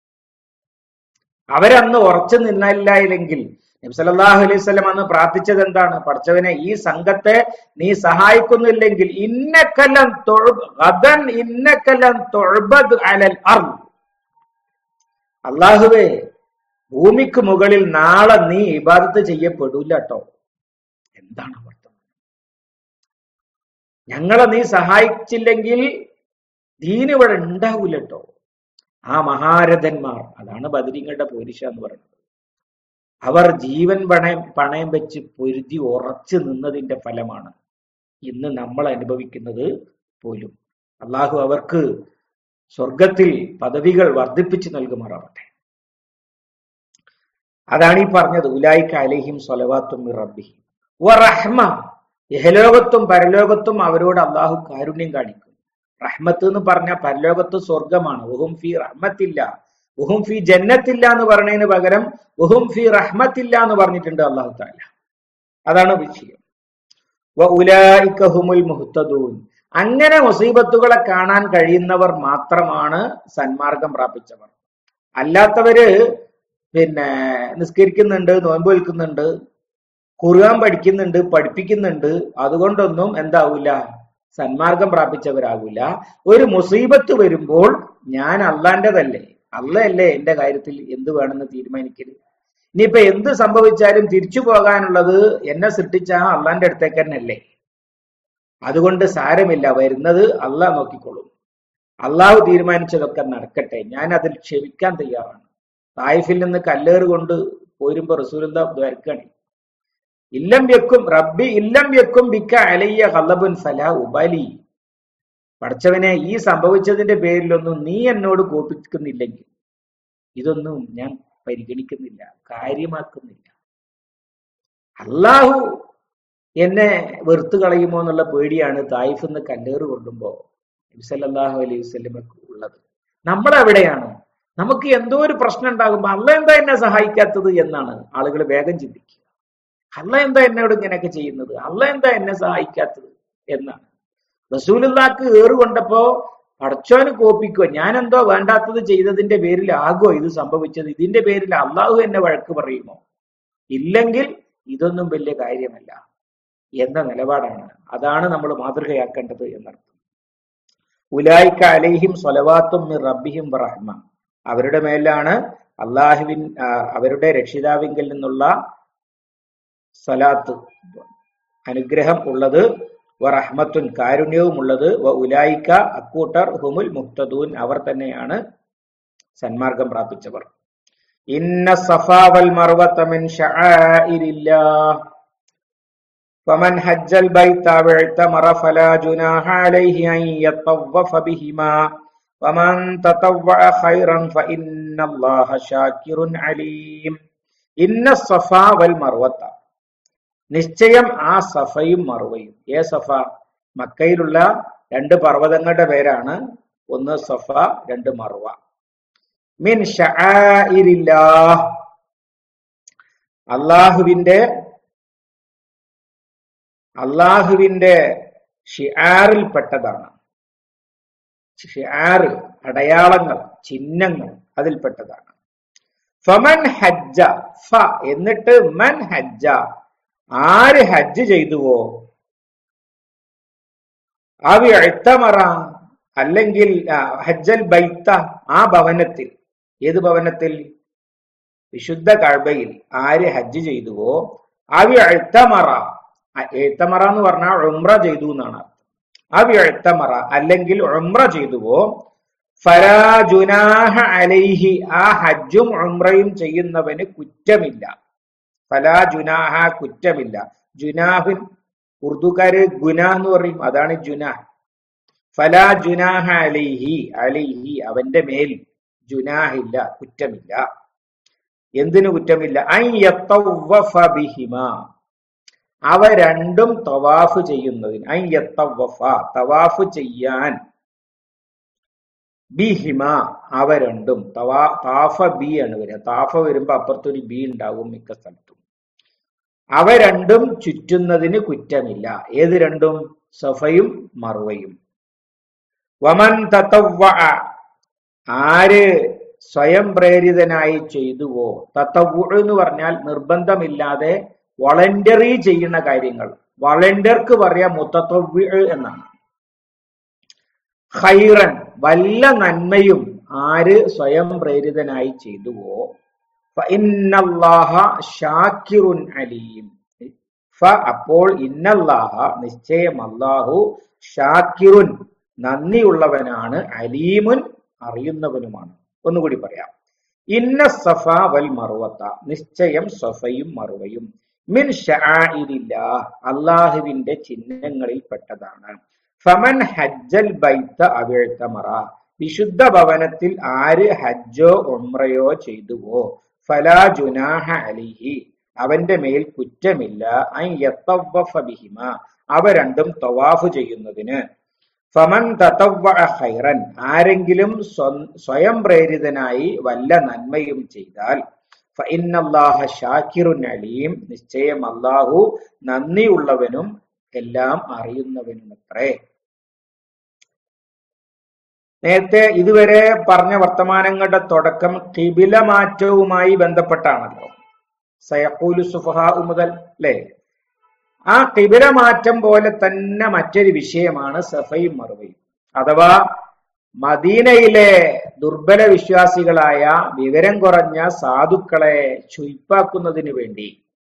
അവരന്ന് ഉറച്ചു നിന്നില്ലായില്ലെങ്കിൽ നബ്സല്ലാഹു അലൈഹി സ്വലം അന്ന് പ്രാർത്ഥിച്ചത് എന്താണ് പഠിച്ചവനെ ഈ സംഘത്തെ നീ സഹായിക്കുന്നില്ലെങ്കിൽ ഇന്നക്കല്ലം ഗദൻ ഇന്നക്കല്ലം തൊഴുബദ് അലൽ അർ അള്ളാഹുവേ ഭൂമിക്ക് മുകളിൽ നാളെ നീ ഇബാദത്ത് ചെയ്യപ്പെടൂല കേട്ടോ എന്താണ് വർത്തമാനം ഞങ്ങളെ നീ സഹായിച്ചില്ലെങ്കിൽ ദീൻ ഇവിടെ ഉണ്ടാവൂല കേട്ടോ ആ മഹാരഥന്മാർ അതാണ് ബദരിങ്ങളുടെ പോരിശ എന്ന് പറയുന്നത് അവർ ജീവൻ പണയം പണയം വെച്ച് പൊരുതി ഉറച്ചു നിന്നതിന്റെ ഫലമാണ് ഇന്ന് നമ്മൾ അനുഭവിക്കുന്നത് പോലും അള്ളാഹു അവർക്ക് സ്വർഗത്തിൽ പദവികൾ വർദ്ധിപ്പിച്ചു നൽകുമാറാവട്ടെ അതാണ് ഈ പറഞ്ഞത് ഉലായിക്ക അലഹിം സ്വലവാത്തും റബ്ബിഹിം റഹ്മ ഇഹലോകത്തും പരലോകത്തും അവരോട് അള്ളാഹു കാരുണ്യം കാണിക്കും റഹ്മത്ത് എന്ന് പറഞ്ഞാൽ പരലോകത്ത് സ്വർഗമാണ് ഉഹും ഫി റഹ്മത്തില്ല ഉഹും ഫി ജന്നത്തില്ല എന്ന് പറഞ്ഞതിന് പകരം ഉഹും ഫി റഹ്മത്തില്ല എന്ന് പറഞ്ഞിട്ടുണ്ട് അള്ളാഹു താല അതാണ് വിഷയം ഉലായിക്കഹുമുൽ മുഹ്തദൂൻ അങ്ങനെ മുസീബത്തുകളെ കാണാൻ കഴിയുന്നവർ മാത്രമാണ് സന്മാർഗം പ്രാപിച്ചവർ അല്ലാത്തവര് പിന്നെ നിസ്കരിക്കുന്നുണ്ട് നോമ്പ് വൽക്കുന്നുണ്ട് ഖുർആൻ പഠിക്കുന്നുണ്ട് പഠിപ്പിക്കുന്നുണ്ട് അതുകൊണ്ടൊന്നും എന്താവൂല സന്മാർഗം പ്രാപിച്ചവരാകൂല ഒരു മുസീബത്ത് വരുമ്പോൾ ഞാൻ അള്ളാന്റെതല്ലേ അള്ളയല്ലേ എന്റെ കാര്യത്തിൽ എന്ത് വേണമെന്ന് തീരുമാനിക്കരുത് ഇനിയിപ്പോ എന്ത് സംഭവിച്ചാലും തിരിച്ചു പോകാനുള്ളത് എന്നെ സൃഷ്ടിച്ച ആ അള്ളാന്റെ അടുത്തേക്ക് തന്നെ അല്ലേ അതുകൊണ്ട് സാരമില്ല വരുന്നത് അള്ളാഹ് നോക്കിക്കൊള്ളും അള്ളാഹു തീരുമാനിച്ചതൊക്കെ നടക്കട്ടെ ഞാൻ അതിൽ ക്ഷമിക്കാൻ തയ്യാറാണ് തായിഫിൽ നിന്ന് കല്ലേറ് കൊണ്ട് പോരുമ്പോ റസൂലിന്റെ ദ്വരക്കണി ഇല്ലം വെക്കും റബ്ബി ഇല്ലം വെക്കും ബിക്ക അലയ്യ ഹലബുൻ ഫല ഉബലി പഠിച്ചവനെ ഈ സംഭവിച്ചതിന്റെ പേരിലൊന്നും നീ എന്നോട് കോപിക്കുന്നില്ലെങ്കിൽ ഇതൊന്നും ഞാൻ പരിഗണിക്കുന്നില്ല കാര്യമാക്കുന്നില്ല അള്ളാഹു എന്നെ വെറുത്തു കളയുമോ എന്നുള്ള പേടിയാണ് തായിഫ് എന്ന് കല്ലേറ് കൊണ്ടുമ്പോ നബിസല്ലാഹു അലൈഹി വസ്ലമക്ക് ഉള്ളത് നമ്മളെവിടെയാണ് നമുക്ക് എന്തോ ഒരു പ്രശ്നം ഉണ്ടാകുമ്പോ അല്ല എന്താ എന്നെ സഹായിക്കാത്തത് എന്നാണ് ആളുകൾ വേഗം ചിന്തിക്കുക അല്ല എന്താ എന്നോട് ഇങ്ങനെയൊക്കെ ചെയ്യുന്നത് അല്ല എന്താ എന്നെ സഹായിക്കാത്തത് എന്നാണ് റസൂലുള്ളാക്ക് ഏറുകൊണ്ടപ്പോ പടച്ചോന് കോപ്പിക്കോ ഞാൻ എന്തോ വേണ്ടാത്തത് ചെയ്തതിന്റെ പേരിൽ ആകോ ഇത് സംഭവിച്ചത് ഇതിന്റെ പേരിൽ അള്ളാഹു എന്നെ വഴക്ക് പറയുമോ ഇല്ലെങ്കിൽ ഇതൊന്നും വലിയ കാര്യമല്ല എന്ന നിലപാടാണ് അതാണ് നമ്മൾ മാതൃകയാക്കേണ്ടത് എന്നർത്ഥം ഉലായിക്ക അലൈഹിം സ്വലവാത്തും റബ്ബിഹിം റഹ്മ അവരുടെ മേലാണ് അള്ളാഹുവിൻ അവരുടെ രക്ഷിതാവിങ്കിൽ നിന്നുള്ള സലാത്ത് അനുഗ്രഹം ഉള്ളത് വ റഹ്മത്തുൻ കാരുണ്യവും ഉള്ളത് വ ഉലായിക്ക അക്കൂട്ടർ ഹുമുൽ മുക്തദൂൻ അവർ തന്നെയാണ് സന്മാർഗം പ്രാപിച്ചവർ ഇന്ന സഫാവൽ മർവത മിൻ ശആഇരില്ലാഹ് فمن حج البيت أو اعتمر فلا جناح عليه أن يطوف بهما ومن تطوع خيرا فإن ഇന്നല്ലാഹ ഷാക്കിറുൻ അലീം ഇന്ന സഫ വൽ മർവത്ത നിശ്ചയം ആ സഫയും മറുവയും ഏ സഫ മക്കയിലുള്ള രണ്ട് പർവ്വതങ്ങളുടെ പേരാണ് ഒന്ന് സഫ രണ്ട് മറുവ മിൻ ഷആഇരില്ലാഹ് അള്ളാഹുവിന്റെ അള്ളാഹുവിന്റെ ഷിആറിൽപ്പെട്ടതാണ് ഷിആറ് അടയാളങ്ങൾ ചിഹ്നങ്ങൾ അതിൽപ്പെട്ടതാണ് ഫമൻ ഹജ്ജ ഫ എന്നിട്ട് മൻ ഹജ്ജ ആര് ഹജ്ജ് ചെയ്തുവോ അവി എഴുത്തമറ അല്ലെങ്കിൽ ആ, ഹജ്ജൽ ബൈത്ത ആ ഭവനത്തിൽ ഏത് ഭവനത്തിൽ വിശുദ്ധ കഴബയിൽ ആര് ഹജ്ജ് ചെയ്തുവോ അവി എഴുത്തമറ എഴുത്തമറ എന്ന് പറഞ്ഞാൽ ഉംറ ചെയ്തു എന്നാണ് അർത്ഥം. അവി എഴുത്തമറ അല്ലെങ്കിൽ ഉംറ ചെയ്തുവോ ഫലാ ജുനാഹ അലൈഹി ആ ഹജ്ജും ഉംറയും ചെയ്യുന്നവന് കുറ്റമില്ല ഫലാ ജുനാഹ കുറ്റമില്ല ജുനാഹിൻ ഉറുദുക്കാര് ഗുന എന്ന് പറയും അതാണ് ജുനാഹ് ഫലാ ജുനാഹ അലൈഹി അലൈഹി അവന്റെ മേൽ ജുനാഹില്ല കുറ്റമില്ല എന്തിനു കുറ്റമില്ല ഐ യത്തവ്വഫ ബിഹിമ അവ രണ്ടും തവാഫ് ചെയ്യുന്നതിന് ഐ യത്തവ്വഫ തവാഫ് ചെയ്യാൻ ബിഹിമ അവ രണ്ടും തവാ താഫ ബി ആണ് വരിക താഫ വരുമ്പോ അപ്പുറത്തൊരു ബി ഉണ്ടാവും മിക്ക സ്ഥലത്തും അവ രണ്ടും ചുറ്റുന്നതിന് കുറ്റമില്ല ഏത് രണ്ടും സഫയും മറുവയും വമൻ തത്തവ്വ ആര് സ്വയം പ്രേരിതനായി ചെയ്തുവോ തത്തവ്വു എന്ന് പറഞ്ഞാൽ നിർബന്ധമില്ലാതെ വളണ്ടറി ചെയ്യുന്ന കാര്യങ്ങൾ വളണ്ടർക്ക് പറയാം മുത്തത്വ എന്നാണ് ഖൈറൻ വല്ല നന്മയും ആര് സ്വയം പ്രേരിതനായി ചെയ്തുവോ ഫഇന്നല്ലാഹ ഷാക്കിറുൻ അലീം ഫ അപ്പോൾ ഇന്നല്ലാഹ നിശ്ചയം അല്ലാഹു ഷാക്കിറുൻ നന്ദിയുള്ളവനാണ് അലീമുൻ അറിയുന്നവനുമാണ് ഒന്നുകൂടി പറയാം ഇന്ന സഫ വൽ മറുവത്ത നിശ്ചയം സഫയും മറുവയും മിൻ ഷാഇരില്ലാ അള്ളാഹുവിന്റെ ചിഹ്നങ്ങളിൽ പെട്ടതാണ് ഫമൻ ഹജ്ജൽ ബൈത്ത അവിഴ്ത്തമറ വിശുദ്ധ ഭവനത്തിൽ ആര് ഹജ്ജോ ഉംറയോ ചെയ്തുവോ ഫലാ ജുനാഹ അലിഹി അവന്റെ മേൽ കുറ്റമില്ല ഐ യത്തവ്വഫ ബിഹിമ അവ രണ്ടും തവാഫ് ചെയ്യുന്നതിന് ഫമൻ തതവ്വ ഖൈറൻ ആരെങ്കിലും സ്വ- സ്വയം പ്രേരിതനായി വല്ല നന്മയും ചെയ്താൽ ഫഇന്നല്ലാഹ ഷാക്കിറുൻ അലീം നിശ്ചയം അല്ലാഹു നന്ദിയുള്ളവനും എല്ലാം അറിയുന്നവനുമത്രേ നേരത്തെ ഇതുവരെ പറഞ്ഞ വർത്തമാനങ്ങളുടെ തുടക്കം കിബില മാറ്റവുമായി ബന്ധപ്പെട്ടാണല്ലോ സയഖൂലു സുഫഹാ മുതൽ അല്ലേ ആ കിബില മാറ്റം പോലെ തന്നെ മറ്റൊരു വിഷയമാണ് സഫയും മറുവയും അഥവാ മദീനയിലെ ദുർബല വിശ്വാസികളായ വിവരം കുറഞ്ഞ സാധുക്കളെ ചുയിപ്പാക്കുന്നതിന് വേണ്ടി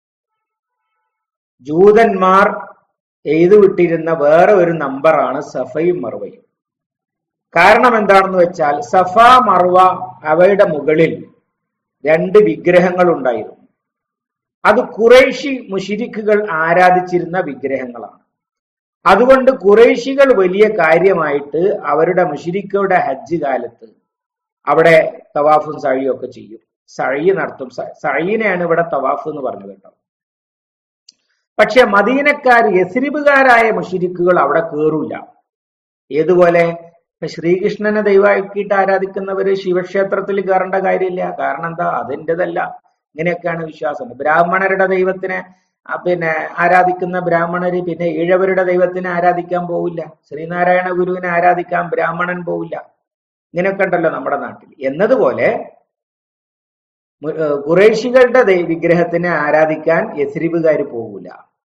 ജൂതന്മാർ എഴുതുവിട്ടിരുന്ന വേറെ ഒരു നമ്പറാണ് സഫയും മറുവയും കാരണം എന്താണെന്ന് വെച്ചാൽ സഫ മറുവ അവയുടെ മുകളിൽ രണ്ട് വിഗ്രഹങ്ങൾ ഉണ്ടായിരുന്നു അത് കുറേശി മുഷിരിക്കുകൾ ആരാധിച്ചിരുന്ന വിഗ്രഹങ്ങളാണ് അതുകൊണ്ട് കുറേശികൾ വലിയ കാര്യമായിട്ട് അവരുടെ മുഷിരിക്കയുടെ ഹജ്ജ് കാലത്ത് അവിടെ തവാഫും സഴിയും ഒക്കെ ചെയ്യും സഴി നടത്തും സ- സഴീനെയാണ് ഇവിടെ തവാഫ് എന്ന് പറഞ്ഞത് കേട്ടോ പക്ഷെ മദീനക്കാർ യസ്രിബുകാരായ മുഷിരിക്കുകൾ അവിടെ കേറൂല ഏതുപോലെ ഇപ്പൊ ശ്രീകൃഷ്ണനെ ദൈവമാക്കിയിട്ട് ആരാധിക്കുന്നവര് ശിവക്ഷേത്രത്തിൽ കയറേണ്ട കാര്യമില്ല കാരണം എന്താ അതിൻ്റെതല്ല ഇങ്ങനെയൊക്കെയാണ് വിശ്വാസം ബ്രാഹ്മണരുടെ ദൈവത്തിനെ ആ, പിന്നെ ആരാധിക്കുന്ന ബ്രാഹ്മണര് പിന്നെ ഈഴവരുടെ ദൈവത്തിനെ ആരാധിക്കാൻ പോവില്ല ശ്രീനാരായണ ഗുരുവിനെ ആരാധിക്കാൻ ബ്രാഹ്മണൻ പോവില്ല ഇങ്ങനെയൊക്കെ ഉണ്ടല്ലോ നമ്മുടെ നാട്ടിൽ എന്നതുപോലെ മു- ഏഹ് ഖുറൈശികളുടെ ദൈ- വിഗ്രഹത്തിനെ ആരാധിക്കാൻ യസ്രിബുകാർ പോകൂല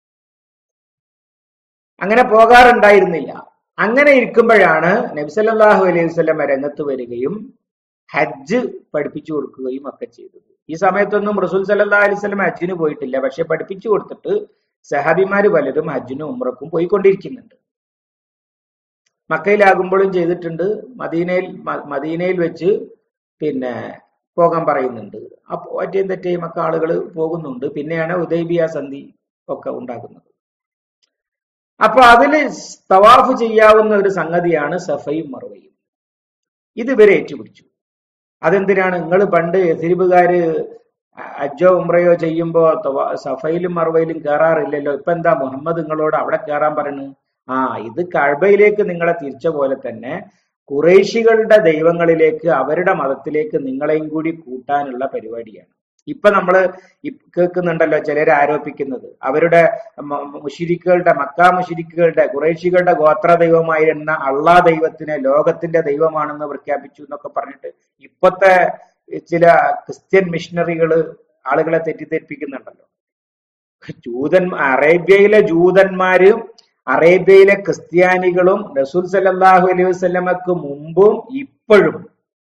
അങ്ങനെ പോകാറുണ്ടായിരുന്നില്ല അങ്ങനെ ഇരിക്കുമ്പോഴാണ് നബ്സല്ലാഹു അലൈഹി വസല്ലം രംഗത്ത് വരികയും ഹജ്ജ് പഠിപ്പിച്ചു കൊടുക്കുകയും ഒക്കെ ചെയ്തത് ഈ സമയത്തൊന്നും റസൂൽ സല്ലാ അലൈഹി സ്വലം ഹജ്ജിന് പോയിട്ടില്ല പക്ഷെ പഠിപ്പിച്ചു കൊടുത്തിട്ട് സഹാബിമാര് പലരും ഹജ്ജിനും ഉമ്രക്കും പോയിക്കൊണ്ടിരിക്കുന്നുണ്ട് മക്കയിലാകുമ്പോഴും ചെയ്തിട്ടുണ്ട് മദീനയിൽ മ- മദീനയിൽ വെച്ച് പിന്നെ പോകാൻ പറയുന്നുണ്ട് അപ്പോൾ ഒറ്റയും തെറ്റയും ഒക്കെ ആളുകൾ പോകുന്നുണ്ട് പിന്നെയാണ് ഉദൈബിയ സന്ധി ഒക്കെ ഉണ്ടാകുന്നത് അപ്പൊ അതില് തവാഫ് ചെയ്യാവുന്ന ഒരു സംഗതിയാണ് സഫയും മറുവയും ഇത് ഇവരെ ഏറ്റുപിടിച്ചു അതെന്തിനാണ് നിങ്ങൾ പണ്ട് എതിരിബുകാര് അജ്ജോ ഉംറയോ ചെയ്യുമ്പോ തവ- സഫയിലും മറവയിലും കയറാറില്ലല്ലോ ഇപ്പൊ എന്താ മുഹമ്മദ് നിങ്ങളോട് അവിടെ കയറാൻ പറയുന്നു ആ ഇത് കഴബയിലേക്ക് നിങ്ങളെ തിരിച്ച പോലെ തന്നെ കുറേശികളുടെ ദൈവങ്ങളിലേക്ക് അവരുടെ മതത്തിലേക്ക് നിങ്ങളെയും കൂടി കൂട്ടാനുള്ള പരിപാടിയാണ് ഇപ്പൊ നമ്മള് ഇ- കേൾക്കുന്നുണ്ടല്ലോ ചിലർ ആരോപിക്കുന്നത് അവരുടെ മ- മുശിരിക്കുകളുടെ മക്കാ മുശിരിക്കുകളുടെ കുറേശികളുടെ ഗോത്ര ദൈവമായിരുന്ന അള്ളാ ദൈവത്തിനെ ലോകത്തിന്റെ ദൈവമാണെന്ന് പ്രഖ്യാപിച്ചു എന്നൊക്കെ പറഞ്ഞിട്ട് ഇപ്പത്തെ ചില ക്രിസ്ത്യൻ മിഷണറികള് ആളുകളെ തെറ്റിദ്ധരിപ്പിക്കുന്നുണ്ടല്ലോ ജൂതൻ അറേബ്യയിലെ ജൂതന്മാര് അറേബ്യയിലെ ക്രിസ്ത്യാനികളും റസൂൽ സല്ലല്ലാഹു അലൈഹി വസല്ലമക്ക് മുമ്പും ഇപ്പോഴും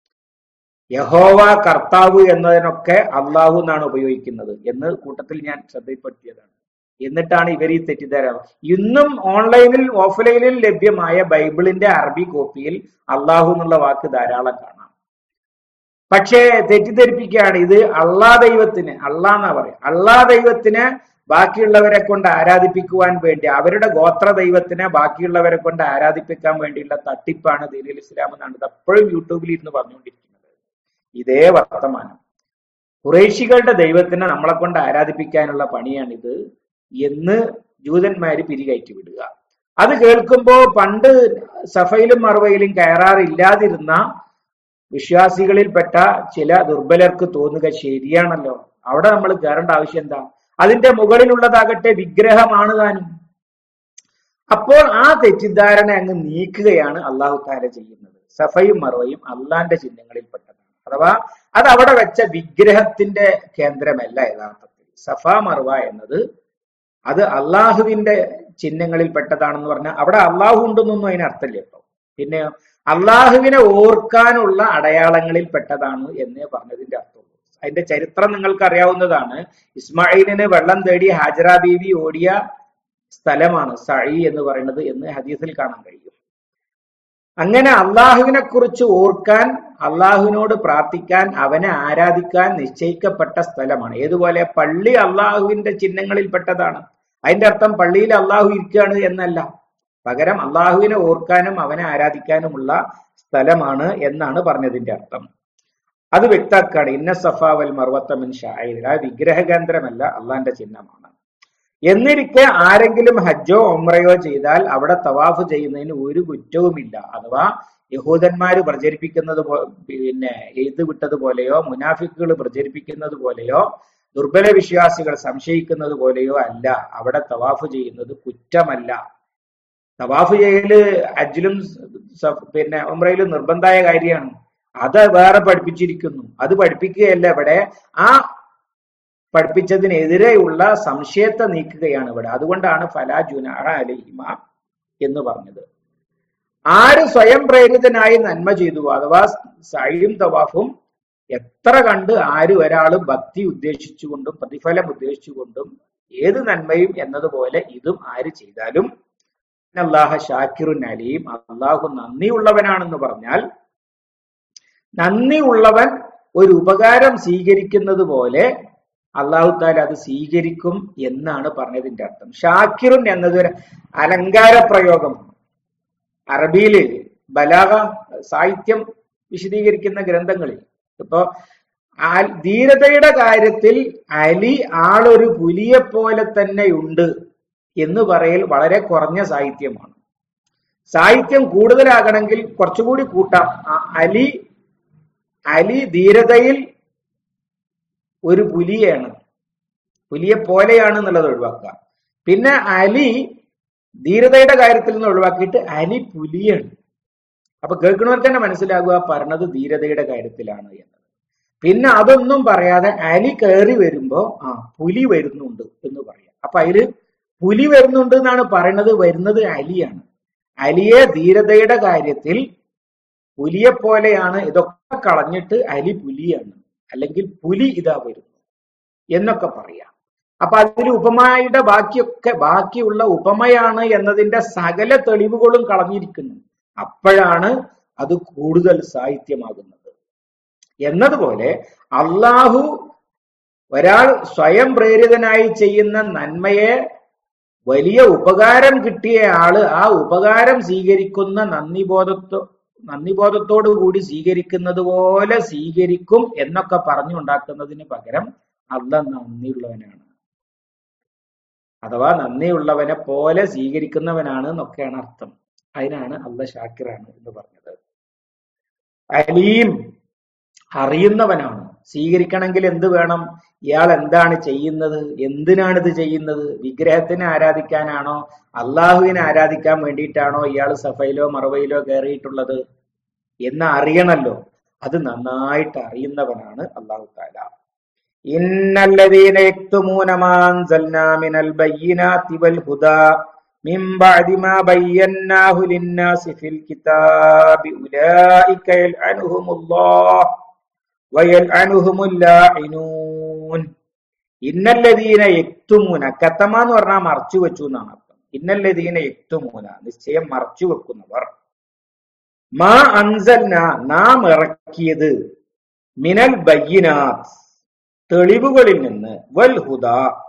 യഹോവ കർത്താവ് എന്നതിനൊക്കെ അള്ളാഹു എന്നാണ് ഉപയോഗിക്കുന്നത് എന്ന് കൂട്ടത്തിൽ ഞാൻ ശ്രദ്ധയിൽപ്പെടുത്തിയതാണ് എന്നിട്ടാണ് ഇവർ ഈ തെറ്റിദ്ധാരണ ഇന്നും ഓൺലൈനിൽ ഓഫ്ലൈനിൽ ലഭ്യമായ ബൈബിളിന്റെ അറബി കോപ്പിയിൽ അള്ളാഹു എന്നുള്ള വാക്ക് ധാരാളം കാണാം പക്ഷേ തെറ്റിദ്ധരിപ്പിക്കുകയാണ് ഇത് അള്ളാ ദൈവത്തിന് അള്ളാ എന്നാ പറയാം അള്ളാ ദൈവത്തിന് ബാക്കിയുള്ളവരെ കൊണ്ട് ആരാധിപ്പിക്കുവാൻ വേണ്ടി അവരുടെ ഗോത്ര ദൈവത്തിനെ ബാക്കിയുള്ളവരെ കൊണ്ട് ആരാധിപ്പിക്കാൻ വേണ്ടിയുള്ള തട്ടിപ്പാണ് ദീനുൽ ഇസ്ലാം എന്നാണ് ഇത് എപ്പോഴും യൂട്യൂബിൽ ഇരുന്ന് പറഞ്ഞുകൊണ്ടിരിക്കുന്നത് ഇതേ വർത്തമാനം കുറേശികളുടെ ദൈവത്തിനെ നമ്മളെ കൊണ്ട് ആരാധിപ്പിക്കാനുള്ള പണിയാണിത് എന്ന് ജൂതന്മാര് പിരികയറ്റി വിടുക അത് കേൾക്കുമ്പോ പണ്ട് സഫയിലും മറുവയിലും കയറാറില്ലാതിരുന്ന വിശ്വാസികളിൽപ്പെട്ട ചില ദുർബലർക്ക് തോന്നുക ശരിയാണല്ലോ അവിടെ നമ്മൾ കയറേണ്ട ആവശ്യം എന്താ അതിന്റെ മുകളിലുള്ളതാകട്ടെ വിഗ്രഹമാണ് താനും അപ്പോൾ ആ തെറ്റിദ്ധാരണ അങ്ങ് നീക്കുകയാണ് അള്ളാഹു താര ചെയ്യുന്നത് സഫയും മറവയും അള്ളാന്റെ ചിഹ്നങ്ങളിൽപ്പെട്ടതാണ് അഥവാ അത് അവിടെ വെച്ച വിഗ്രഹത്തിന്റെ കേന്ദ്രമല്ല യഥാർത്ഥത്തിൽ സഫ മറവ എന്നത് അത് അള്ളാഹുവിന്റെ ചിഹ്നങ്ങളിൽ പെട്ടതാണെന്ന് പറഞ്ഞാൽ അവിടെ അള്ളാഹു ഉണ്ടെന്നൊന്നും അതിന് അർത്ഥമില്ല കേട്ടോ പിന്നെ അള്ളാഹുവിനെ ഓർക്കാനുള്ള അടയാളങ്ങളിൽ പെട്ടതാണ് എന്നേ പറഞ്ഞതിന്റെ അർത്ഥമുള്ളൂ അതിന്റെ ചരിത്രം നിങ്ങൾക്ക് അറിയാവുന്നതാണ് ഇസ്മായിലിന് വെള്ളം തേടി ഹാജറ ബീവി ഓടിയ സ്ഥലമാണ് സഴി എന്ന് പറയുന്നത് എന്ന് ഹദീസിൽ കാണാൻ കഴിയും അങ്ങനെ അള്ളാഹുവിനെ കുറിച്ച് ഓർക്കാൻ അള്ളാഹുവിനോട് പ്രാർത്ഥിക്കാൻ അവനെ ആരാധിക്കാൻ നിശ്ചയിക്കപ്പെട്ട സ്ഥലമാണ് ഏതുപോലെ പള്ളി അള്ളാഹുവിന്റെ ചിഹ്നങ്ങളിൽ പെട്ടതാണ് അതിന്റെ അർത്ഥം പള്ളിയിൽ അള്ളാഹു ഇരിക്കുകയാണ് എന്നല്ല പകരം അള്ളാഹുവിനെ ഓർക്കാനും അവനെ ആരാധിക്കാനുമുള്ള സ്ഥലമാണ് എന്നാണ് പറഞ്ഞതിന്റെ അർത്ഥം അത് വ്യക്താക്കാണ് ഇന്ന സഫാവൽ മർവത്തമിൻ ഷായിർ ആ വിഗ്രഹ കേന്ദ്രമല്ല അള്ളാന്റെ ചിഹ്നമാണ് എന്നിരിക്കെ ആരെങ്കിലും ഹജ്ജോ ഒമ്രയോ ചെയ്താൽ അവിടെ തവാഫ് ചെയ്യുന്നതിന് ഒരു കുറ്റവുമില്ല അഥവാ യഹൂദന്മാര് പ്രചരിപ്പിക്കുന്നത് പോ- പിന്നെ എഴുത് വിട്ടതുപോലെയോ മുനാഫിക്കുകൾ പ്രചരിപ്പിക്കുന്നത് പോലെയോ ദുർബല വിശ്വാസികൾ സംശയിക്കുന്നത് പോലെയോ അല്ല അവിടെ തവാഫ് ചെയ്യുന്നത് കുറ്റമല്ല തവാഫ് ചെയ്യല് ഹജ്ജിലും സ- പിന്നെ ഉമ്രയിലും നിർബന്ധമായ കാര്യമാണ് അത് വേറെ പഠിപ്പിച്ചിരിക്കുന്നു അത് പഠിപ്പിക്കുകയല്ല ഇവിടെ ആ പഠിപ്പിച്ചതിനെതിരെയുള്ള സംശയത്തെ നീക്കുകയാണ് ഇവിടെ അതുകൊണ്ടാണ് ഫലാ ജുനാഹ അലഹിമ എന്ന് പറഞ്ഞത് ആര് സ്വയം പ്രേരിതനായി നന്മ ചെയ്തു അഥവാ സഴിയും തവാഫും എത്ര കണ്ട് ആര് ഒരാൾ ഭക്തി ഉദ്ദേശിച്ചുകൊണ്ടും പ്രതിഫലം ഉദ്ദേശിച്ചുകൊണ്ടും ഏത് നന്മയും എന്നതുപോലെ ഇതും ആര് ചെയ്താലും അള്ളാഹ ഷാക്കിറുൻ അലീം അള്ളാഹു നന്ദിയുള്ളവനാണെന്ന് പറഞ്ഞാൽ നന്ദിയുള്ളവൻ ഒരു ഉപകാരം സ്വീകരിക്കുന്നത് പോലെ അള്ളാഹു താല അത് സ്വീകരിക്കും എന്നാണ് പറഞ്ഞതിന്റെ അർത്ഥം ഷാക്കിറുൻ എന്നത് ഒരു അലങ്കാര പ്രയോഗം അറബിയില് ബലാഗ സാഹിത്യം വിശദീകരിക്കുന്ന ഗ്രന്ഥങ്ങളിൽ ഇപ്പോ ആ- ധീരതയുടെ കാര്യത്തിൽ അലി ആളൊരു പുലിയെ പോലെ തന്നെയുണ്ട് എന്ന് പറയൽ വളരെ കുറഞ്ഞ സാഹിത്യമാണ് സാഹിത്യം കൂടുതലാകണമെങ്കിൽ കുറച്ചുകൂടി കൂട്ടാം ആ അലി അലി ധീരതയിൽ ഒരു പുലിയാണ് പുലിയെ പോലെയാണ് എന്നുള്ളത് ഒഴിവാക്കുക പിന്നെ അലി ധീരതയുടെ കാര്യത്തിൽ നിന്ന് ഒഴിവാക്കിയിട്ട് അലി പുലിയാണ് അപ്പൊ കേൾക്കുന്നവർക്ക് തന്നെ മനസ്സിലാകുക പറഞ്ഞത് ധീരതയുടെ കാര്യത്തിലാണ് എന്നത് പിന്നെ അതൊന്നും പറയാതെ അലി കയറി വരുമ്പോ ആ പുലി വരുന്നുണ്ട് എന്ന് പറയാം അപ്പൊ അതില് പുലി വരുന്നുണ്ട് എന്നാണ് പറയുന്നത് വരുന്നത് അലിയാണ് അലിയെ ധീരതയുടെ കാര്യത്തിൽ പുലിയെ പോലെയാണ് ഇതൊക്കെ കളഞ്ഞിട്ട് അലി പുലിയാണ് അല്ലെങ്കിൽ പുലി ഇതാ വരുന്നു എന്നൊക്കെ പറയാം അപ്പൊ അതിൽ ഉപമയുടെ ബാക്കിയൊക്കെ ബാക്കിയുള്ള ഉപമയാണ് എന്നതിന്റെ സകല തെളിവുകളും കളഞ്ഞിരിക്കുന്നു അപ്പോഴാണ് അത് കൂടുതൽ സാഹിത്യമാകുന്നത് എന്നതുപോലെ അള്ളാഹു ഒരാൾ സ്വയം പ്രേരിതനായി ചെയ്യുന്ന നന്മയെ വലിയ ഉപകാരം കിട്ടിയ ആള് ആ ഉപകാരം സ്വീകരിക്കുന്ന നന്ദിബോധത്തോ നന്ദിബോധത്തോടു കൂടി സ്വീകരിക്കുന്നത് പോലെ സ്വീകരിക്കും എന്നൊക്കെ പറഞ്ഞുണ്ടാക്കുന്നതിന് പകരം അല്ല നന്ദിയുള്ളവനാണ് അഥവാ നന്ദിയുള്ളവനെ പോലെ സ്വീകരിക്കുന്നവനാണ് എന്നൊക്കെയാണ് അർത്ഥം അതിനാണ് അല്ല ഷാക്കിറാണ് എന്ന് പറഞ്ഞത് അലീം അറിയുന്നവനാണ് സ്വീകരിക്കണമെങ്കിൽ എന്ത് വേണം ഇയാൾ എന്താണ് ചെയ്യുന്നത് എന്തിനാണ് ഇത് ചെയ്യുന്നത് വിഗ്രഹത്തിനെ ആരാധിക്കാനാണോ അള്ളാഹുവിനെ ആരാധിക്കാൻ വേണ്ടിയിട്ടാണോ ഇയാൾ സഫയിലോ മറവയിലോ കയറിയിട്ടുള്ളത് എന്ന് അറിയണല്ലോ അത് നന്നായിട്ട് അറിയുന്നവനാണ് അള്ളാഹു താല ഇന്നല്ലദീന യക്തുമൂന മാ അൻസൽനാ മിനൽ ബയ്യിനാതി വൽ ഹുദാ من بعد ما بيناه للناس في الكتاب أولئك يلعنهم الله ويلعنهم اللاعنون ഇന്നല്ലദീന യക്തുമൂന കത്തമ എന്ന് പറഞ്ഞാൽ മറച്ചു വെച്ചു എന്നാണ് അർത്ഥം ഇന്നല്ലദീന യക്തുമൂന നിശ്ചയം മറച്ചു വെക്കുന്നവർ മാ അൻസൽന നാം ഇറക്കിയത് മിനൽ ബയ്യിനാത്ത് തെളിവുകളിൽ നിന്ന് വൽ ഹുദ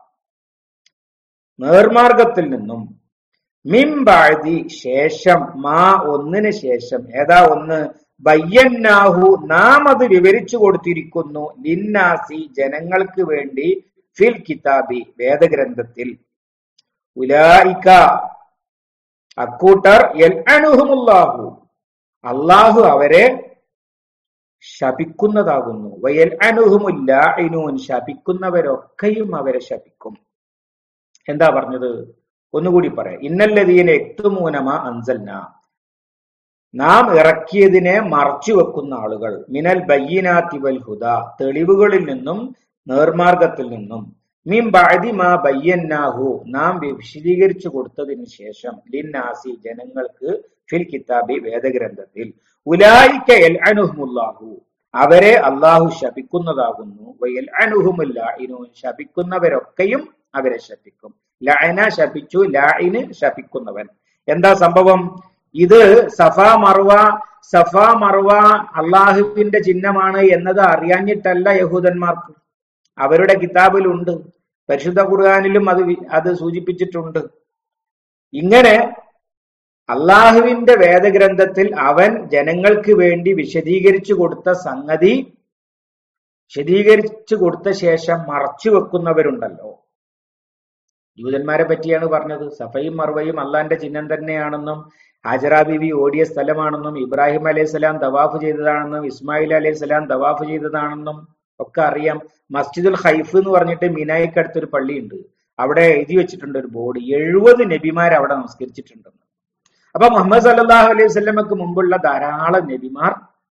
നേർമാർഗത്തിൽ നിന്നും മിംബാഴതി ശേഷം മാ ഒന്നിന് ശേഷം ഏതാ ഒന്ന് ബയ്യന്നാഹു നാം അത് വിവരിച്ചു കൊടുത്തിരിക്കുന്നു ലിന്നാസി ജനങ്ങൾക്ക് വേണ്ടി ഫിൽ കിതാബി വേദഗ്രന്ഥത്തിൽ ഉലായിക്ക അക്കൂട്ടർ എൽ അനുഹുമുല്ലാഹു അള്ളാഹു അവരെ ശപിക്കുന്നതാകുന്നു വയൽ അനുഹുമുല്ല ഇനൂൻ ശപിക്കുന്നവരൊക്കെയും അവരെ ശപിക്കും എന്താ പറഞ്ഞത് ഒന്നുകൂടി പറയാം ഇന്നല്ലതീന എക്തുമൂനമ അൻസൽന നാം ഇറക്കിയതിനെ മറച്ചു വെക്കുന്ന ആളുകൾ മിനൽ ബയ്യനാത്തി വൽ ഹുദ തെളിവുകളിൽ നിന്നും നേർമാർഗത്തിൽ നിന്നും മീൻ ബാദി മാ ബയ്യന്നാഹു നാം വിശദീകരിച്ചു കൊടുത്തതിന് ശേഷം ലിന്നാസി ജനങ്ങൾക്ക് ഫിൽ കിതാബി വേദഗ്രന്ഥത്തിൽ ഉലായിക്ക എൽ അനുഹുമുല്ലാഹു അവരെ അള്ളാഹു ശപിക്കുന്നതാകുന്നു വയൽ അനുഹുമുല്ല ഇനു ശപിക്കുന്നവരൊക്കെയും അവരെ ശപിക്കും ലഅന ശപിച്ചു ലായിന് ശപിക്കുന്നവൻ എന്താ സംഭവം ഇത് സഫ മർവ സഫ മർവ അള്ളാഹുവിന്റെ ചിഹ്നമാണ് എന്നത് അറിയാഞ്ഞിട്ടല്ല യഹൂദന്മാർക്ക് അവരുടെ കിതാബിലുണ്ട് പരിശുദ്ധ ഖുർആാനിലും അത് വി- അത് സൂചിപ്പിച്ചിട്ടുണ്ട് ഇങ്ങനെ അള്ളാഹുവിന്റെ വേദഗ്രന്ഥത്തിൽ അവൻ ജനങ്ങൾക്ക് വേണ്ടി വിശദീകരിച്ചു കൊടുത്ത സംഗതി വിശദീകരിച്ചു കൊടുത്ത ശേഷം മറച്ചു വെക്കുന്നവരുണ്ടല്ലോ ജൂതന്മാരെ പറ്റിയാണ് പറഞ്ഞത് സഫയും മർവയും അള്ളാന്റെ ചിഹ്നം തന്നെയാണെന്നും ഹാജറ ബീവി ഓടിയ സ്ഥലമാണെന്നും ഇബ്രാഹിം അലൈഹിസ്സലാം തവാഫ് ചെയ്തതാണെന്നും ഇസ്മായിൽ അലൈഹിസ്സലാം തവാഫ് ചെയ്തതാണെന്നും ഒക്കെ അറിയാം മസ്ജിദുൽ ഹൈഫ് എന്ന് പറഞ്ഞിട്ട് മിനായിക്കടുത്തൊരു പള്ളിയുണ്ട് അവിടെ എഴുതി വെച്ചിട്ടുണ്ട് ഒരു ബോർഡ് എഴുപത് നബിമാർ അവിടെ നമസ്കരിച്ചിട്ടുണ്ടെന്ന് അപ്പൊ മുഹമ്മദ് സല്ലല്ലാഹു അലൈഹി വസല്ലമക്ക് മുമ്പുള്ള ധാരാളം നബിമാർ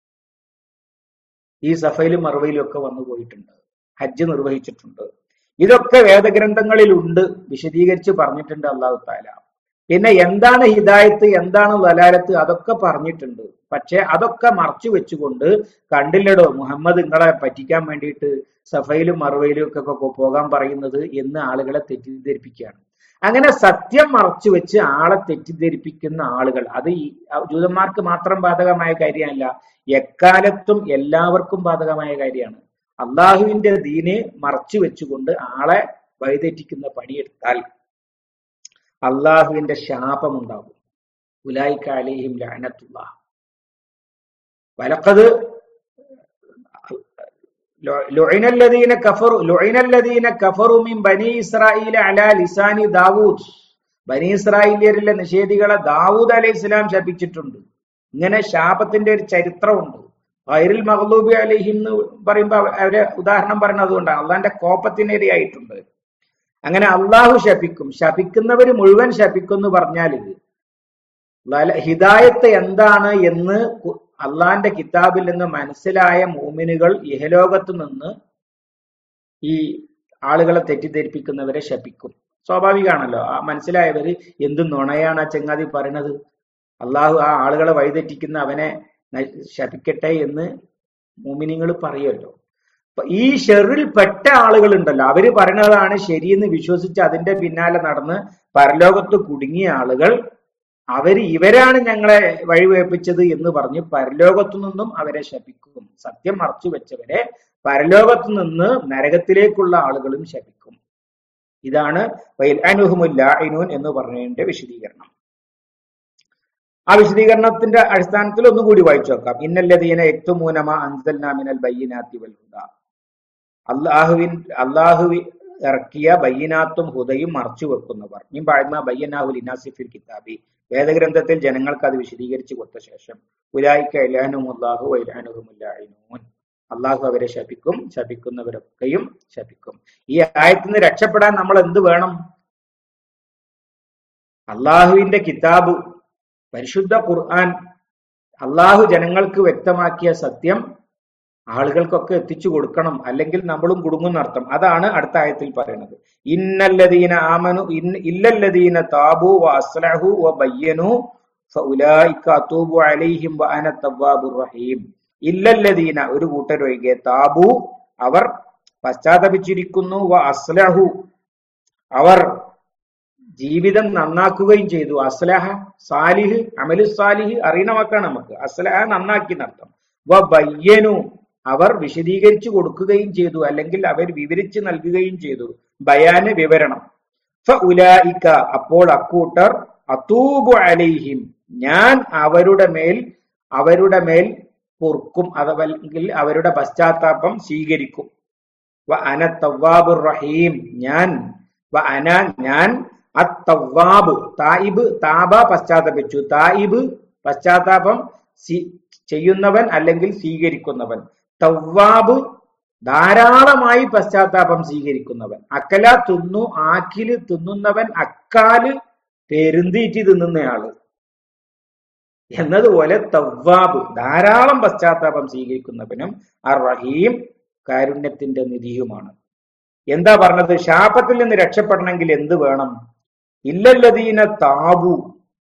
ഈ സഫയിലും മറുവയിലും ഒക്കെ വന്നു പോയിട്ടുണ്ട് ഹജ്ജ് നിർവഹിച്ചിട്ടുണ്ട് ഇതൊക്കെ വേദഗ്രന്ഥങ്ങളിലുണ്ട് വിശദീകരിച്ച് പറഞ്ഞിട്ടുണ്ട് അള്ളാഹു താല പിന്നെ എന്താണ് ഹിദായത്ത് എന്താണ് വലാലത്ത് അതൊക്കെ പറഞ്ഞിട്ടുണ്ട് പക്ഷെ അതൊക്കെ മറച്ചു വെച്ചുകൊണ്ട് കണ്ടില്ലടോ മുഹമ്മദ് നിങ്ങളെ പറ്റിക്കാൻ വേണ്ടിയിട്ട് സഫയിലും മറുവയിലും ഒക്കെ ഒക്കെ പോകാൻ പറയുന്നത് എന്ന് ആളുകളെ തെറ്റിദ്ധരിപ്പിക്കുകയാണ് അങ്ങനെ സത്യം മറച്ചു വെച്ച് ആളെ തെറ്റിദ്ധരിപ്പിക്കുന്ന ആളുകൾ അത് ഈ ജൂതന്മാർക്ക് മാത്രം ബാധകമായ കാര്യമല്ല എക്കാലത്തും എല്ലാവർക്കും ബാധകമായ കാര്യമാണ് അള്ളാഹുവിന്റെ ദീന് മറച്ചു വെച്ചുകൊണ്ട് ആളെ വഴിതെറ്റിക്കുന്ന പണിയെടുത്താൽ അള്ളാഹുവിന്റെ ശാപമുണ്ടാകും ഉലായിക്ക അലിഹിം ലാനത്തുള്ള വലക്കത് لعن الذين كفروا لعن الذين كفروا من بني إسرائيل على لسان ദാവൂദ് ബനി ഇസ്രായേലിയരിലെ നിഷേധികളെ ദാവൂദ് അലൈഹി ഇസ്ലാം ശപിച്ചിട്ടുണ്ട് ഇങ്ങനെ ശാപത്തിന്റെ ഒരു ചരിത്രമുണ്ട് വൈറിൽ മഹ്ലൂബി അലഹിം എന്ന് പറയുമ്പോ അവ- അവരെ ഉദാഹരണം പറയുന്നത് അതുകൊണ്ടാണ് അള്ളാന്റെ കോപ്പത്തിനിരയായിട്ടുണ്ട് അങ്ങനെ അള്ളാഹു ശപിക്കും ശപിക്കുന്നവര് മുഴുവൻ ശപിക്കും എന്ന് പറഞ്ഞാൽ ഇത് ലല- ഹിദായത്ത് എന്താണ് എന്ന് കു- അള്ളാന്റെ കിതാബിൽ നിന്ന് മനസ്സിലായ മൂമിനുകൾ ഇഹലോകത്ത് നിന്ന് ഈ ആളുകളെ തെറ്റിദ്ധരിപ്പിക്കുന്നവരെ ശപിക്കും സ്വാഭാവികമാണല്ലോ ആ മനസ്സിലായവര് എന്ത് നുണയാണ് ആ ചങ്ങാതി പറയണത് അള്ളാഹു ആ ആളുകളെ വഴിതെറ്റിക്കുന്ന അവനെ ന- ശപിക്കട്ടെ എന്ന് മൂമിനിങ്ങൾ പറയുമല്ലോ അപ്പൊ ഈ ഷെറിൽ പെട്ട ആളുകൾ ഉണ്ടല്ലോ അവര് പറയണതാണ് ശരിയെന്ന് വിശ്വസിച്ച് അതിന്റെ പിന്നാലെ നടന്ന് പരലോകത്ത് കുടുങ്ങിയ ആളുകൾ അവര് ഇവരാണ് ഞങ്ങളെ വഴിവേപ്പിച്ചത് എന്ന് പറഞ്ഞ് പരലോകത്തു നിന്നും അവരെ ശപിക്കും സത്യം മറച്ചു വെച്ചവരെ പരലോകത്തു നിന്ന് നരകത്തിലേക്കുള്ള ആളുകളും ശപിക്കും ഇതാണ് വൈൽ അനുഹുമുല്ലാഇനൂൻ എന്ന് പറഞ്ഞതിന്റെ വിശദീകരണം ആ വിശദീകരണത്തിന്റെ അടിസ്ഥാനത്തിൽ ഒന്നുകൂടി വായിച്ചു നോക്കാം ഇന്നല്ലതീന എക്തുമൂനമ അൻസൽനാ മിനൽ ബയ്യിനാത്തി വൽ ഹുദാ അള്ളാഹുവിൻ അള്ളാഹു ഇറക്കിയ ബയ്യനാത്തും ഹുദയും മറച്ചു വെക്കുന്നവർ മീൻ പാഴ്മ ബയ്യനാഹുൽ ഇനാസിഫിൽ കിതാബി വേദഗ്രന്ഥത്തിൽ ജനങ്ങൾക്ക് അത് വിശദീകരിച്ചു കൊടുത്ത ശേഷം ഉലായിക്ക ഇലാനും അള്ളാഹു ഇലാനുഹുമുല്ലാഹിനൂൻ അള്ളാഹു അവരെ ശപിക്കും ശപിക്കുന്നവരൊക്കെയും ശപിക്കും ഈ ആയത്തിൽ നിന്ന് രക്ഷപ്പെടാൻ നമ്മൾ എന്ത് വേണം അള്ളാഹുവിന്റെ കിതാബ് പരിശുദ്ധ ഖുർആൻ അള്ളാഹു ജനങ്ങൾക്ക് വ്യക്തമാക്കിയ സത്യം ആളുകൾക്കൊക്കെ എത്തിച്ചു കൊടുക്കണം അല്ലെങ്കിൽ നമ്മളും കുടുങ്ങുന്ന അർത്ഥം അതാണ് അടുത്ത ആയത്തിൽ പറയുന്നത് ഇന്നല്ലദീന ആമനു ഇല്ലല്ലദീന താബു വ അസ്ലഹു വ ബയ്യനു ഫഉലൈക അതൂബു അലൈഹിം വ അന തവ്വാബുർ റഹീം ഇല്ലല്ലദീന ഒരു കൂട്ടരൊഴികെ താബു അവർ പശ്ചാത്തപിച്ചിരിക്കുന്നു വ അസ്ലഹു അവർ ജീവിതം നന്നാക്കുകയും ചെയ്തു അസ്ലഹ സാലിഹ് അമലു സാലിഹ് അറിയണ വാക്കാണ് നമുക്ക് അസ്ലഹ നന്നാക്കി നടത്തം വ ബയ്യനു അവർ വിശദീകരിച്ചു കൊടുക്കുകയും ചെയ്തു അല്ലെങ്കിൽ അവർ വിവരിച്ചു നൽകുകയും ചെയ്തു ബയാന് വിവരണം ഫ ഉലായിക്ക അപ്പോൾ അക്കൂട്ടർ അത്തൂബു അലൈഹിം ഞാൻ അവരുടെ മേൽ അവരുടെ മേൽ പൊറുക്കും അതല്ലെങ്കിൽ അവരുടെ പശ്ചാത്താപം സ്വീകരിക്കും വ അന തവ്വാബുർ റഹീം ഞാൻ വ അന ഞാൻ അത്തവ്വാബ് തായിബ് താബ പശ്ചാത്തപിച്ചു തായിബ് പശ്ചാത്താപം ചെയ്യുന്നവൻ അല്ലെങ്കിൽ സ്വീകരിക്കുന്നവൻ തവ്വാബ് ധാരാളമായി പശ്ചാത്താപം സ്വീകരിക്കുന്നവൻ അക്കല തിന്നു ആക്കില് തിന്നുന്നവൻ അക്കാല് പെരുന്തീറ്റി തിന്നുന്നയാള് എന്നതുപോലെ തവ്വാബ് ധാരാളം പശ്ചാത്താപം സ്വീകരിക്കുന്നവനും അർ റഹീം കാരുണ്യത്തിന്റെ നിധിയുമാണ് എന്താ പറഞ്ഞത് ശാപത്തിൽ നിന്ന് രക്ഷപ്പെടണമെങ്കിൽ എന്ത് വേണം ഇല്ലല്ലതീന താബു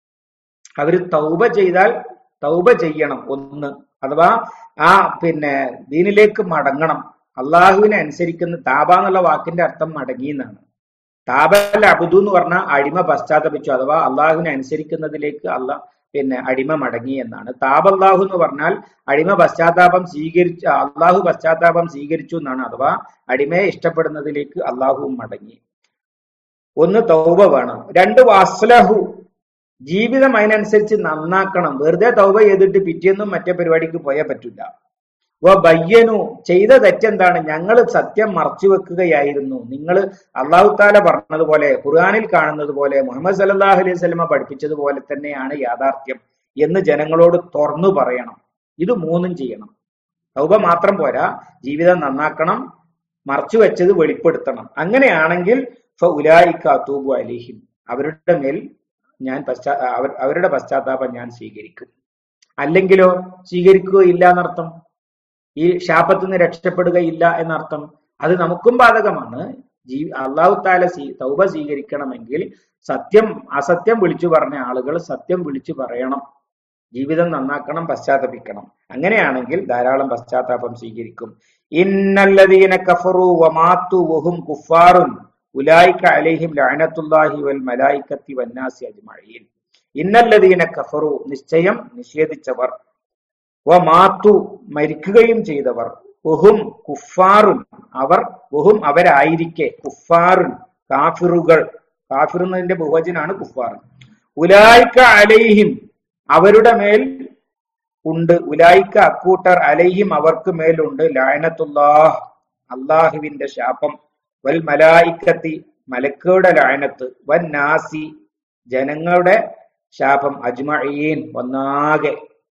അവര് തൗബ ചെയ്താൽ തൗബ ചെയ്യണം ഒന്ന് അഥവാ ആ പിന്നെ ദീനിലേക്ക് മടങ്ങണം അള്ളാഹുവിനെ അനുസരിക്കുന്ന താബ എന്നുള്ള വാക്കിന്റെ അർത്ഥം മടങ്ങി എന്നാണ് താബൽ അബുദു എന്ന് പറഞ്ഞാൽ അടിമ പശ്ചാത്തപിച്ചു അഥവാ അള്ളാഹുവിനെ അനുസരിക്കുന്നതിലേക്ക് അള്ളാഹ് പിന്നെ അടിമ മടങ്ങി എന്നാണ് താബ് അള്ളാഹു എന്ന് പറഞ്ഞാൽ അടിമ പശ്ചാത്താപം സ്വീകരിച്ച അള്ളാഹു പശ്ചാത്താപം സ്വീകരിച്ചു എന്നാണ് അഥവാ അടിമയെ ഇഷ്ടപ്പെടുന്നതിലേക്ക് അള്ളാഹുവും മടങ്ങി ഒന്ന് തൗബ വേണം രണ്ട് വാസ്ലഹു ജീവിതം അതിനനുസരിച്ച് നന്നാക്കണം വെറുതെ തൗബ ചെയ്തിട്ട് പിറ്റേന്നും മറ്റേ പരിപാടിക്ക് പോയാൽ പറ്റില്ല വ ബയ്യനു ചെയ്ത തെറ്റെന്താണ് ഞങ്ങൾ സത്യം മറച്ചു വെക്കുകയായിരുന്നു നിങ്ങൾ അള്ളാഹു താല പറഞ്ഞതുപോലെ ഖുർആാനിൽ കാണുന്നത് പോലെ മുഹമ്മദ് സല്ലാഹു അലൈഹി സ്വലമ പഠിപ്പിച്ചതുപോലെ തന്നെയാണ് യാഥാർത്ഥ്യം എന്ന് ജനങ്ങളോട് തുറന്നു പറയണം ഇത് മൂന്നും ചെയ്യണം തൗബ മാത്രം പോരാ ജീവിതം നന്നാക്കണം മറച്ചു വെച്ചത് വെളിപ്പെടുത്തണം അങ്ങനെയാണെങ്കിൽ ഉലായിക്കാത്തൂബു അലിഹിം അവരുടെ മേൽ ഞാൻ പശ്ചാ അവരുടെ പശ്ചാത്താപം ഞാൻ സ്വീകരിക്കും അല്ലെങ്കിലോ സ്വീകരിക്കുകയില്ല എന്നർത്ഥം ഈ ശാപത്തിൽ നിന്ന് രക്ഷപ്പെടുകയില്ല എന്നർത്ഥം അത് നമുക്കും ബാധകമാണ് ജീ അള്ളാഹു താല സ്വീ തൗബ സ്വീകരിക്കണമെങ്കിൽ സത്യം അസത്യം വിളിച്ചു പറഞ്ഞ ആളുകൾ സത്യം വിളിച്ചു പറയണം ജീവിതം നന്നാക്കണം പശ്ചാത്തപിക്കണം അങ്ങനെയാണെങ്കിൽ ധാരാളം പശ്ചാത്താപം സ്വീകരിക്കും ഇന്നല്ലദീന കഫറു വമാത്തു വഹും കുഫാറുൻ ഉലായിക്ക അലൈഹിം ലഅനത്തുല്ലാഹി വൽ മലായിക്കത്തി വന്നാസി അജ്മഈൻ ഇന്നല്ലദീന കഫറു നിശ്ചയം നിഷേധിച്ചവർ വ മാത്തു മരിക്കുകയും ചെയ്തവർ വഹും കുഫാറുൻ അവർ വഹും അവരായിരിക്കെ കുഫാറുൻ കാഫിറുകൾ കാഫിർ എന്നതിന്റെ ബഹുവചനാണ് കുഫാർ ഉലായിക്ക അലൈഹിം അവരുടെ മേൽ ഉണ്ട് ഉലായിക്ക അക്കൂട്ടർ അലൈഹിം അവർക്ക് മേലുണ്ട് ലായനത്തുല്ലാഹ് അള്ളാഹുവിന്റെ ശാപം വൽ മലായിക്കത്തി മലക്കുകളുടെ ലായനത്ത് വൻ നാസി ജനങ്ങളുടെ ശാപം അജ്മഈൻ ഒന്നാകെ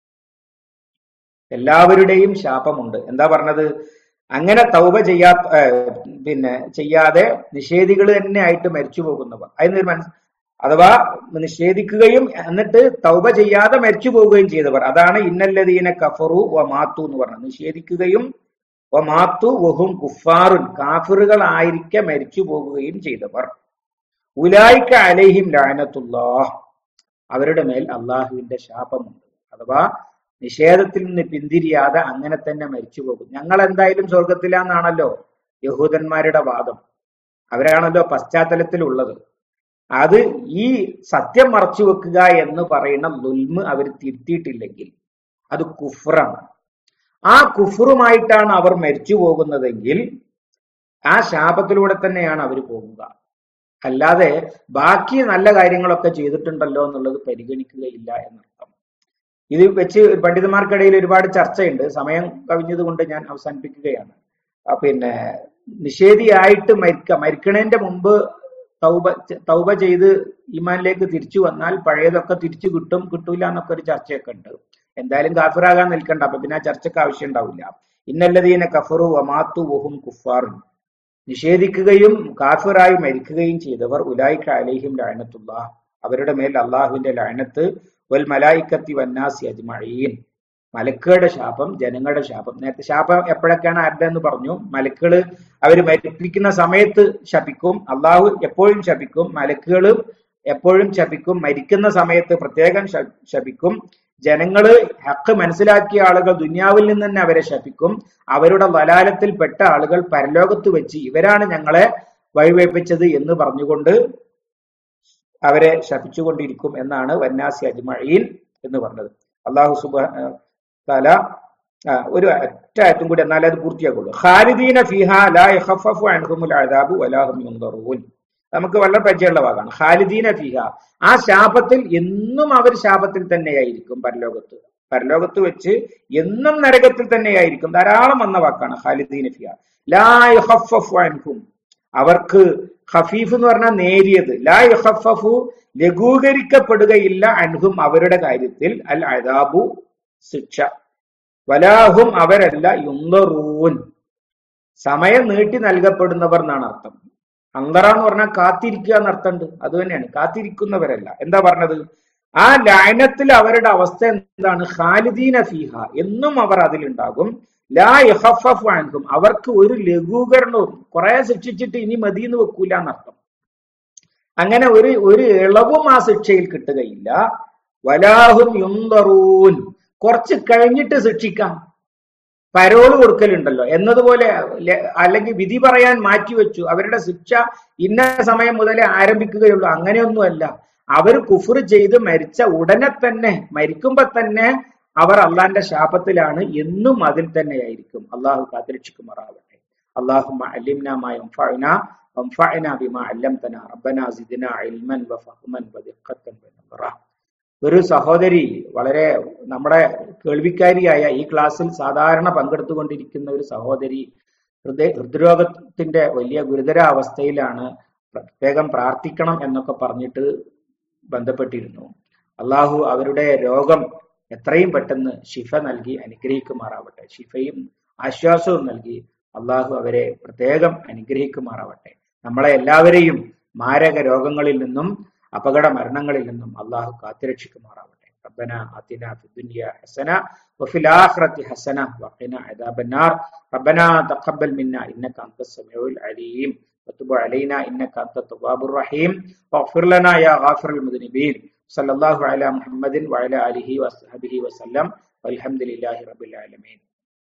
എല്ലാവരുടെയും ശാപമുണ്ട് എന്താ പറഞ്ഞത് അങ്ങനെ തൗബ ചെയ്യാ പിന്നെ ചെയ്യാതെ നിഷേധികൾ തന്നെ ആയിട്ട് മരിച്ചു പോകുന്നവർ അതിന് മനസ് അഥവാ നിഷേധിക്കുകയും എന്നിട്ട് തൗബ ചെയ്യാതെ മരിച്ചു പോവുകയും ചെയ്തവർ അതാണ് ഇന്നല്ലതീന കഫറു വ മാത്തു എന്ന് പറഞ്ഞത് നിഷേധിക്കുകയും വ മാത്തു വഹും കുഫാറുൻ കാഫിറുകളായിരിക്കെ മരിച്ചു പോകുകയും ചെയ്തവർ ഉലായിക്ക അലൈഹിം ലാനത്തുല്ലാഹ് അവരുടെ മേൽ അള്ളാഹുവിന്റെ ശാപമുണ്ട് അഥവാ നിഷേധത്തിൽ നിന്ന് പിന്തിരിയാതെ അങ്ങനെ തന്നെ മരിച്ചു പോകും ഞങ്ങൾ എന്തായാലും സ്വർഗത്തിലാന്നാണല്ലോ യഹൂദന്മാരുടെ വാദം അവരാണല്ലോ പശ്ചാത്തലത്തിലുള്ളത് അത് ഈ സത്യം മറച്ചു വെക്കുക എന്ന് പറയുന്ന ലുൽമ് അവർ തിരുത്തിയിട്ടില്ലെങ്കിൽ അത് കുഫറാണ് ആ കുഫറുമായിട്ടാണ് അവർ മരിച്ചു പോകുന്നതെങ്കിൽ ആ ശാപത്തിലൂടെ തന്നെയാണ് അവർ പോകുക അല്ലാതെ ബാക്കി നല്ല കാര്യങ്ങളൊക്കെ ചെയ്തിട്ടുണ്ടല്ലോ എന്നുള്ളത് പരിഗണിക്കുകയില്ല എന്നർത്ഥം ഇത് വെച്ച് പണ്ഡിതന്മാർക്കിടയിൽ ഒരുപാട് ചർച്ചയുണ്ട് സമയം കവിഞ്ഞത് കൊണ്ട് ഞാൻ അവസാനിപ്പിക്കുകയാണ് ആ പിന്നെ നിഷേധിയായിട്ട് മരിക്ക മരിക്കണേന്റെ മുമ്പ് തൗബ തൗബ ചെയ്ത് ഈമാനിലേക്ക് തിരിച്ചു വന്നാൽ പഴയതൊക്കെ തിരിച്ചു കിട്ടും കിട്ടൂല എന്നൊക്കെ ഒരു ചർച്ചയൊക്കെ ഉണ്ട് എന്തായാലും കാഫിറാകാൻ നിൽക്കണ്ട അപ്പൊ പിന്നെ ആ ചർച്ചക്ക് ആവശ്യം ഉണ്ടാവില്ല ഇന്നല്ലതീന കഫറു വമാത്തു വഹും കുഫാറും നിഷേധിക്കുകയും കാഫിറായി മരിക്കുകയും ചെയ്തവർ ഉലായിക്ക അലൈഹിം ലഅനത്തുള്ള അവരുടെ മേൽ അള്ളാഹുവിന്റെ ലഅനത്ത് വൽ മലായിക്കത്തി വന്നാസി അജ്മഈൻ മലക്കുകളുടെ ശാപം ജനങ്ങളുടെ ശാപം നേരത്തെ ശാപം എപ്പോഴൊക്കെയാണ് ആരുടെ എന്ന് പറഞ്ഞു മലക്കുകള് അവര് മരിപ്പിക്കുന്ന സമയത്ത് ശപിക്കും അള്ളാഹു എപ്പോഴും ശപിക്കും മലക്കുകൾ എപ്പോഴും ശപിക്കും മരിക്കുന്ന സമയത്ത് പ്രത്യേകം ശ- ശപിക്കും ജനങ്ങള് ഹക്ക് മനസ്സിലാക്കിയ ആളുകൾ ദുനിയാവിൽ നിന്ന് തന്നെ അവരെ ശപിക്കും അവരുടെ വലാലത്തിൽ പെട്ട ആളുകൾ പരലോകത്ത് വെച്ച് ഇവരാണ് ഞങ്ങളെ വഴിവെപ്പിച്ചത് എന്ന് പറഞ്ഞുകൊണ്ട് അവരെ ശപിച്ചുകൊണ്ടിരിക്കും എന്നാണ് വന്നാസി അജ്മഈൻ എന്ന് പറഞ്ഞത് അള്ളാഹു സുബ തല ഒരു ഒറ്റ ആയത്തും കൂടി എന്നാലേ അത് പൂർത്തിയാക്കുള്ളൂ ഖാലിദീന ഫിഹ ലാ യഖഫഫു അൻഹുമുൽ അദാബു വലാ ഹും യുൻദറൂൻ നമുക്ക് വളരെ പരിചയമുള്ള വാക്കാണ് ഖാലിദീന ഫിഹ ആ ശാപത്തിൽ എന്നും അവർ ശാപത്തിൽ തന്നെയായിരിക്കും പരലോകത്ത് പരലോകത്ത് വെച്ച് എന്നും നരകത്തിൽ തന്നെയായിരിക്കും ധാരാളം വന്ന വാക്കാണ് ഖാലിദീന ഫിഹ ലാ യഖഫഫു അൻഹും അവർക്ക് ഖഫീഫ് എന്ന് പറഞ്ഞാൽ നേരിയത് ലാ യഖഫഫു ലഘൂകരിക്കപ്പെടുകയില്ല അൻഹും അവരുടെ കാര്യത്തിൽ അൽ അദാബു ശിക്ഷ വലാഹും അവരല്ല യുന്തറൂൻ സമയം നീട്ടി നൽകപ്പെടുന്നവർ എന്നാണ് അർത്ഥം അന്തറ എന്ന് പറഞ്ഞാൽ കാത്തിരിക്കുക എന്നർത്ഥമുണ്ട് അത് തന്നെയാണ് കാത്തിരിക്കുന്നവരല്ല എന്താ പറഞ്ഞത് ആ ലയനത്തിൽ അവരുടെ അവസ്ഥ എന്താണ് ഖാലിദീന ഫീഹ എന്നും അവർ അതിലുണ്ടാകും ലാ യഹഫഫു അൻഹും അവർക്ക് ഒരു ലഘൂകരണവും കുറെ ശിക്ഷിച്ചിട്ട് ഇനി മതിയെന്ന് വെക്കൂല എന്നർത്ഥം അങ്ങനെ ഒരു ഒരു ഇളവും ആ ശിക്ഷയിൽ കിട്ടുകയില്ല വലാഹും യുന്തറൂൻ കുറച്ച് കഴിഞ്ഞിട്ട് ശിക്ഷിക്കാം പരോള് കൊടുക്കലുണ്ടല്ലോ എന്നതുപോലെ ല- അല്ലെങ്കിൽ വിധി പറയാൻ മാറ്റിവെച്ചു അവരുടെ ശിക്ഷ ഇന്ന സമയം മുതലേ ആരംഭിക്കുകയുള്ളൂ അങ്ങനെയൊന്നുമല്ല അവർ കുഫർ ചെയ്ത് മരിച്ച ഉടനെ തന്നെ മരിക്കുമ്പോ തന്നെ അവർ അള്ളാന്റെ ശാപത്തിലാണ് എന്നും അതിൽ തന്നെയായിരിക്കും അള്ളാഹു കാത്തിരക്ഷിക്കുമാറാവട്ടെ അള്ളാഹു അലിംനാമായ ബിമാ അല്ലംതന റബ്ബന സിദ്ന ഇൽമൻ വഫഹ്മൻ വദിഖത്തൻ വനബറ ഒരു സഹോദരി വളരെ നമ്മുടെ കേൾവിക്കാരിയായ ഈ ക്ലാസ്സിൽ സാധാരണ പങ്കെടുത്തുകൊണ്ടിരിക്കുന്ന ഒരു സഹോദരി ഹൃദയ ഹൃദ്രോഗത്തിന്റെ വലിയ ഗുരുതര അവസ്ഥയിലാണ് പ്രത്യേകം പ്രാർത്ഥിക്കണം എന്നൊക്കെ പറഞ്ഞിട്ട് ബന്ധപ്പെട്ടിരുന്നു അള്ളാഹു അവരുടെ രോഗം എത്രയും പെട്ടെന്ന് ശിഫ നൽകി അനുഗ്രഹിക്കുമാറാവട്ടെ ശിഫയും ആശ്വാസവും നൽകി അള്ളാഹു അവരെ പ്രത്യേകം അനുഗ്രഹിക്കുമാറാവട്ടെ നമ്മളെ എല്ലാവരെയും മാരക രോഗങ്ങളിൽ നിന്നും അപകട മരണങ്ങളിൽ നിന്നും അള്ളാഹു കാത്തിരക്ഷിക്കുമാറാവട്ടെ ربنا آتنا في الدنيا حسنة وفي الآخرة حسنة وقنا عذاب النار ربنا تقبل منا إنك أنت السميع العليم وتب علينا إنك أنت التواب الرحيم واغفر لنا يا غافر المذنبين صلى الله على محمد وعلى آله وصحبه وسلم والحمد لله رب العالمين